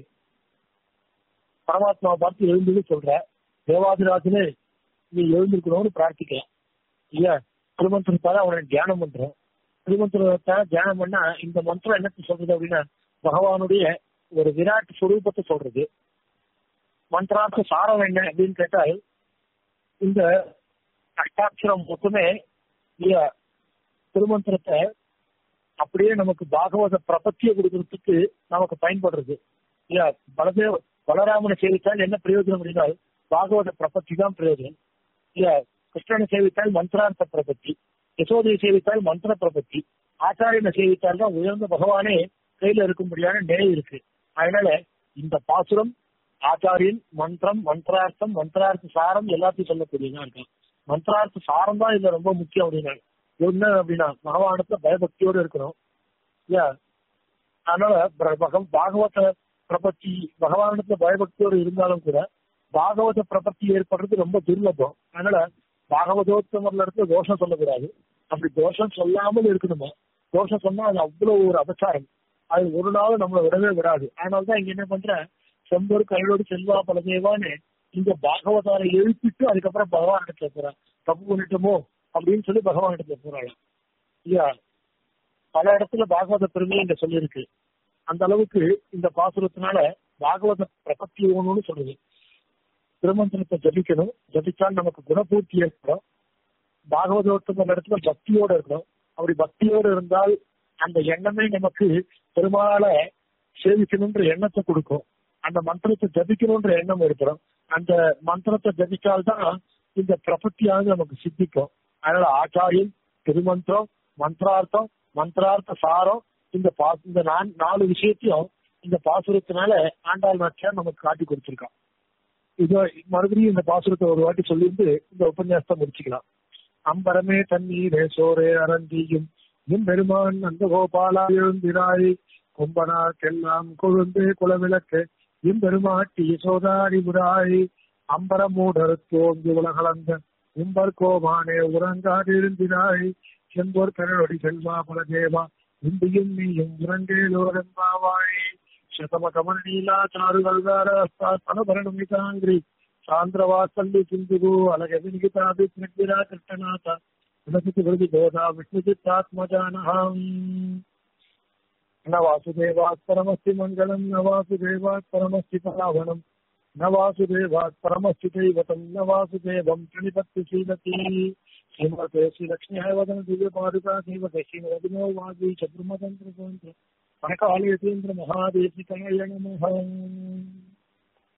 பரமாத்மாவை பார்த்து எழுந்தது சொல்ற தேவாதிராஜனே நீ எழுந்திருக்கணும்னு பிரார்த்திக்கலாம் இல்லையா திருமந்திரத்தால அவனை தியானம் பண்றோம் திருமந்திரத்தை தியானம் பண்ணா இந்த மந்திரம் என்னத்தை சொல்றது அப்படின்னா பகவானுடைய ஒரு விராட் சுரூபத்தை சொல்றது மந்திரார்த்த சாரம் என்ன அப்படின்னு கேட்டால் இந்த அஷ்டாட்சரம் மொத்தமே இல்லையா திருமந்திரத்தை அப்படியே நமக்கு பாகவத பிரபத்திய கொடுக்கறதுக்கு நமக்கு பயன்படுறது இல்லையா பலதேவ பலராமனை சேவித்தால் என்ன பிரயோஜனம் அப்படின்னால் பாகவத பிரபத்தி தான் பிரயோஜனம் இல்லையா கிருஷ்ணனை சேவித்தால் மந்திரார்த்த பிரபத்தி யசோதையை சேவித்தால் மந்திர பிரபத்தி ஆச்சாரியனை சேவித்தால் தான் உயர்ந்த பகவானே கையில இருக்கும்படியான நிலை இருக்கு அதனால இந்த பாசுரம் ஆச்சாரியன் மந்திரம் மந்திரார்த்தம் மந்திரார்த்த சாரம் எல்லாத்தையும் சொல்லக்கூடியதா இருக்கும் மந்திரார்த்த சாரம் தான் இதுல ரொம்ப முக்கியம் அப்படின்னா என்ன அப்படின்னா பகவானத்துல பயபக்தியோடு இருக்கணும் இல்லையா அதனால பிர- பகம் பாகவத பிரபத்தி பகவானிடத்துல பயபக்தியோடு இருந்தாலும் கூட பாகவத பிரபத்தி ஏற்படுறது ரொம்ப துர்லபம் அதனால பாகவதோத்தமர்ல இருந்து தோஷம் சொல்லக்கூடாது அப்படி தோஷம் சொல்லாமல் இருக்கணுமா தோஷம் சொன்னா அது அவ்வளவு ஒரு அபச்சாரம் அது ஒரு நாள் நம்மளை விடவே விடாது அதனாலதான் இங்க என்ன பண்ற செம்பொரு கையோடு செல்வா பலதேவான்னு இந்த பாகவதாரை எழுப்பிட்டு அதுக்கப்புறம் பகவான் இடத்துல போறான் தப்பு பண்ணிட்டோமோ அப்படின்னு சொல்லி பகவான் இடத்துல போறாங்க இல்லையா பல இடத்துல பாகவத பெருமையை இங்க சொல்லியிருக்கு அந்த அளவுக்கு இந்த பாசுரத்தினால பாகவத பிரபத்தி வேணும்னு சொல்லுது திருமந்திரத்தை ஜபிக்கணும் ஜபிச்சால் நமக்கு குணபூர்த்தி ஏற்படும் பாகவதோத்தம இடத்துல பக்தியோட இருக்கணும் அப்படி பக்தியோடு இருந்தால் அந்த எண்ணமே நமக்கு பெருமாளை சேவிக்கணும்ன்ற எண்ணத்தை கொடுக்கும் அந்த மந்திரத்தை ஜபிக்கணும்ன்ற எண்ணம் ஏற்படும் அந்த மந்திரத்தை ஜபிச்சால்தான் இந்த பிரபத்தியானது நமக்கு சித்திக்கும் அதனால ஆச்சாரியன் திருமந்திரம் மந்திரார்த்தம் மந்திரார்த்த சாரம் இந்த பா இந்த நான்- நாலு விஷயத்தையும் இந்த பாசுரத்தினால ஆண்டாள் நாச்சியார் நமக்கு காட்டி கொடுத்திருக்கான் இது மறுபடியும் இந்த பாசுரத்தை ஒரு வாட்டி சொல்லிட்டு இந்த உபன்யாசத்தை முடிச்சுக்கலாம் அம்பரமே தண்ணீரே சோரே அரந்தியும் என் பெருமான் அந்த கோபாலா எழுந்திராய் கொம்பனாக்கெல்லாம் கொழுந்து குலவிளக்கு என் பெருமாட்டி யசோதாரி புராய் அம்பரமூடர் தோங்கி உலகளந்த உம்பர் கோமானே உறங்காதிருந்தினாய் செம்போர் கரடி செல்வா பலதேவா இந்தியும் நீயும் உறங்கேலோரம்பாவாய் శతమ కమల నీలా చారుగల్ తనభరణమితాంగ్రి సాంద్రవాసల్లి సింధుగు అలగ వినిగితాది ప్రజ్ఞరా కృష్ణనాథ వినసితి విడిది గోదా విష్ణుచిత్తాత్మజానహం న వాసుదేవాత్ పరమస్తి మంగళం న వాసుదేవాత్ పరమస్తి పరావణం న వాసుదేవాత్ పరమస్తి దైవతం న వాసుదేవం ప్రణిపత్తి శ్రీమతి శ్రీమతే శ్రీలక్ష్మీ వదన దివ్య పాదుకా శ్రీమతే శ్రీమదినో వాది చతుర్మతంత్ర కనకాలయతీంద్ర మహాదేశికాయ నమః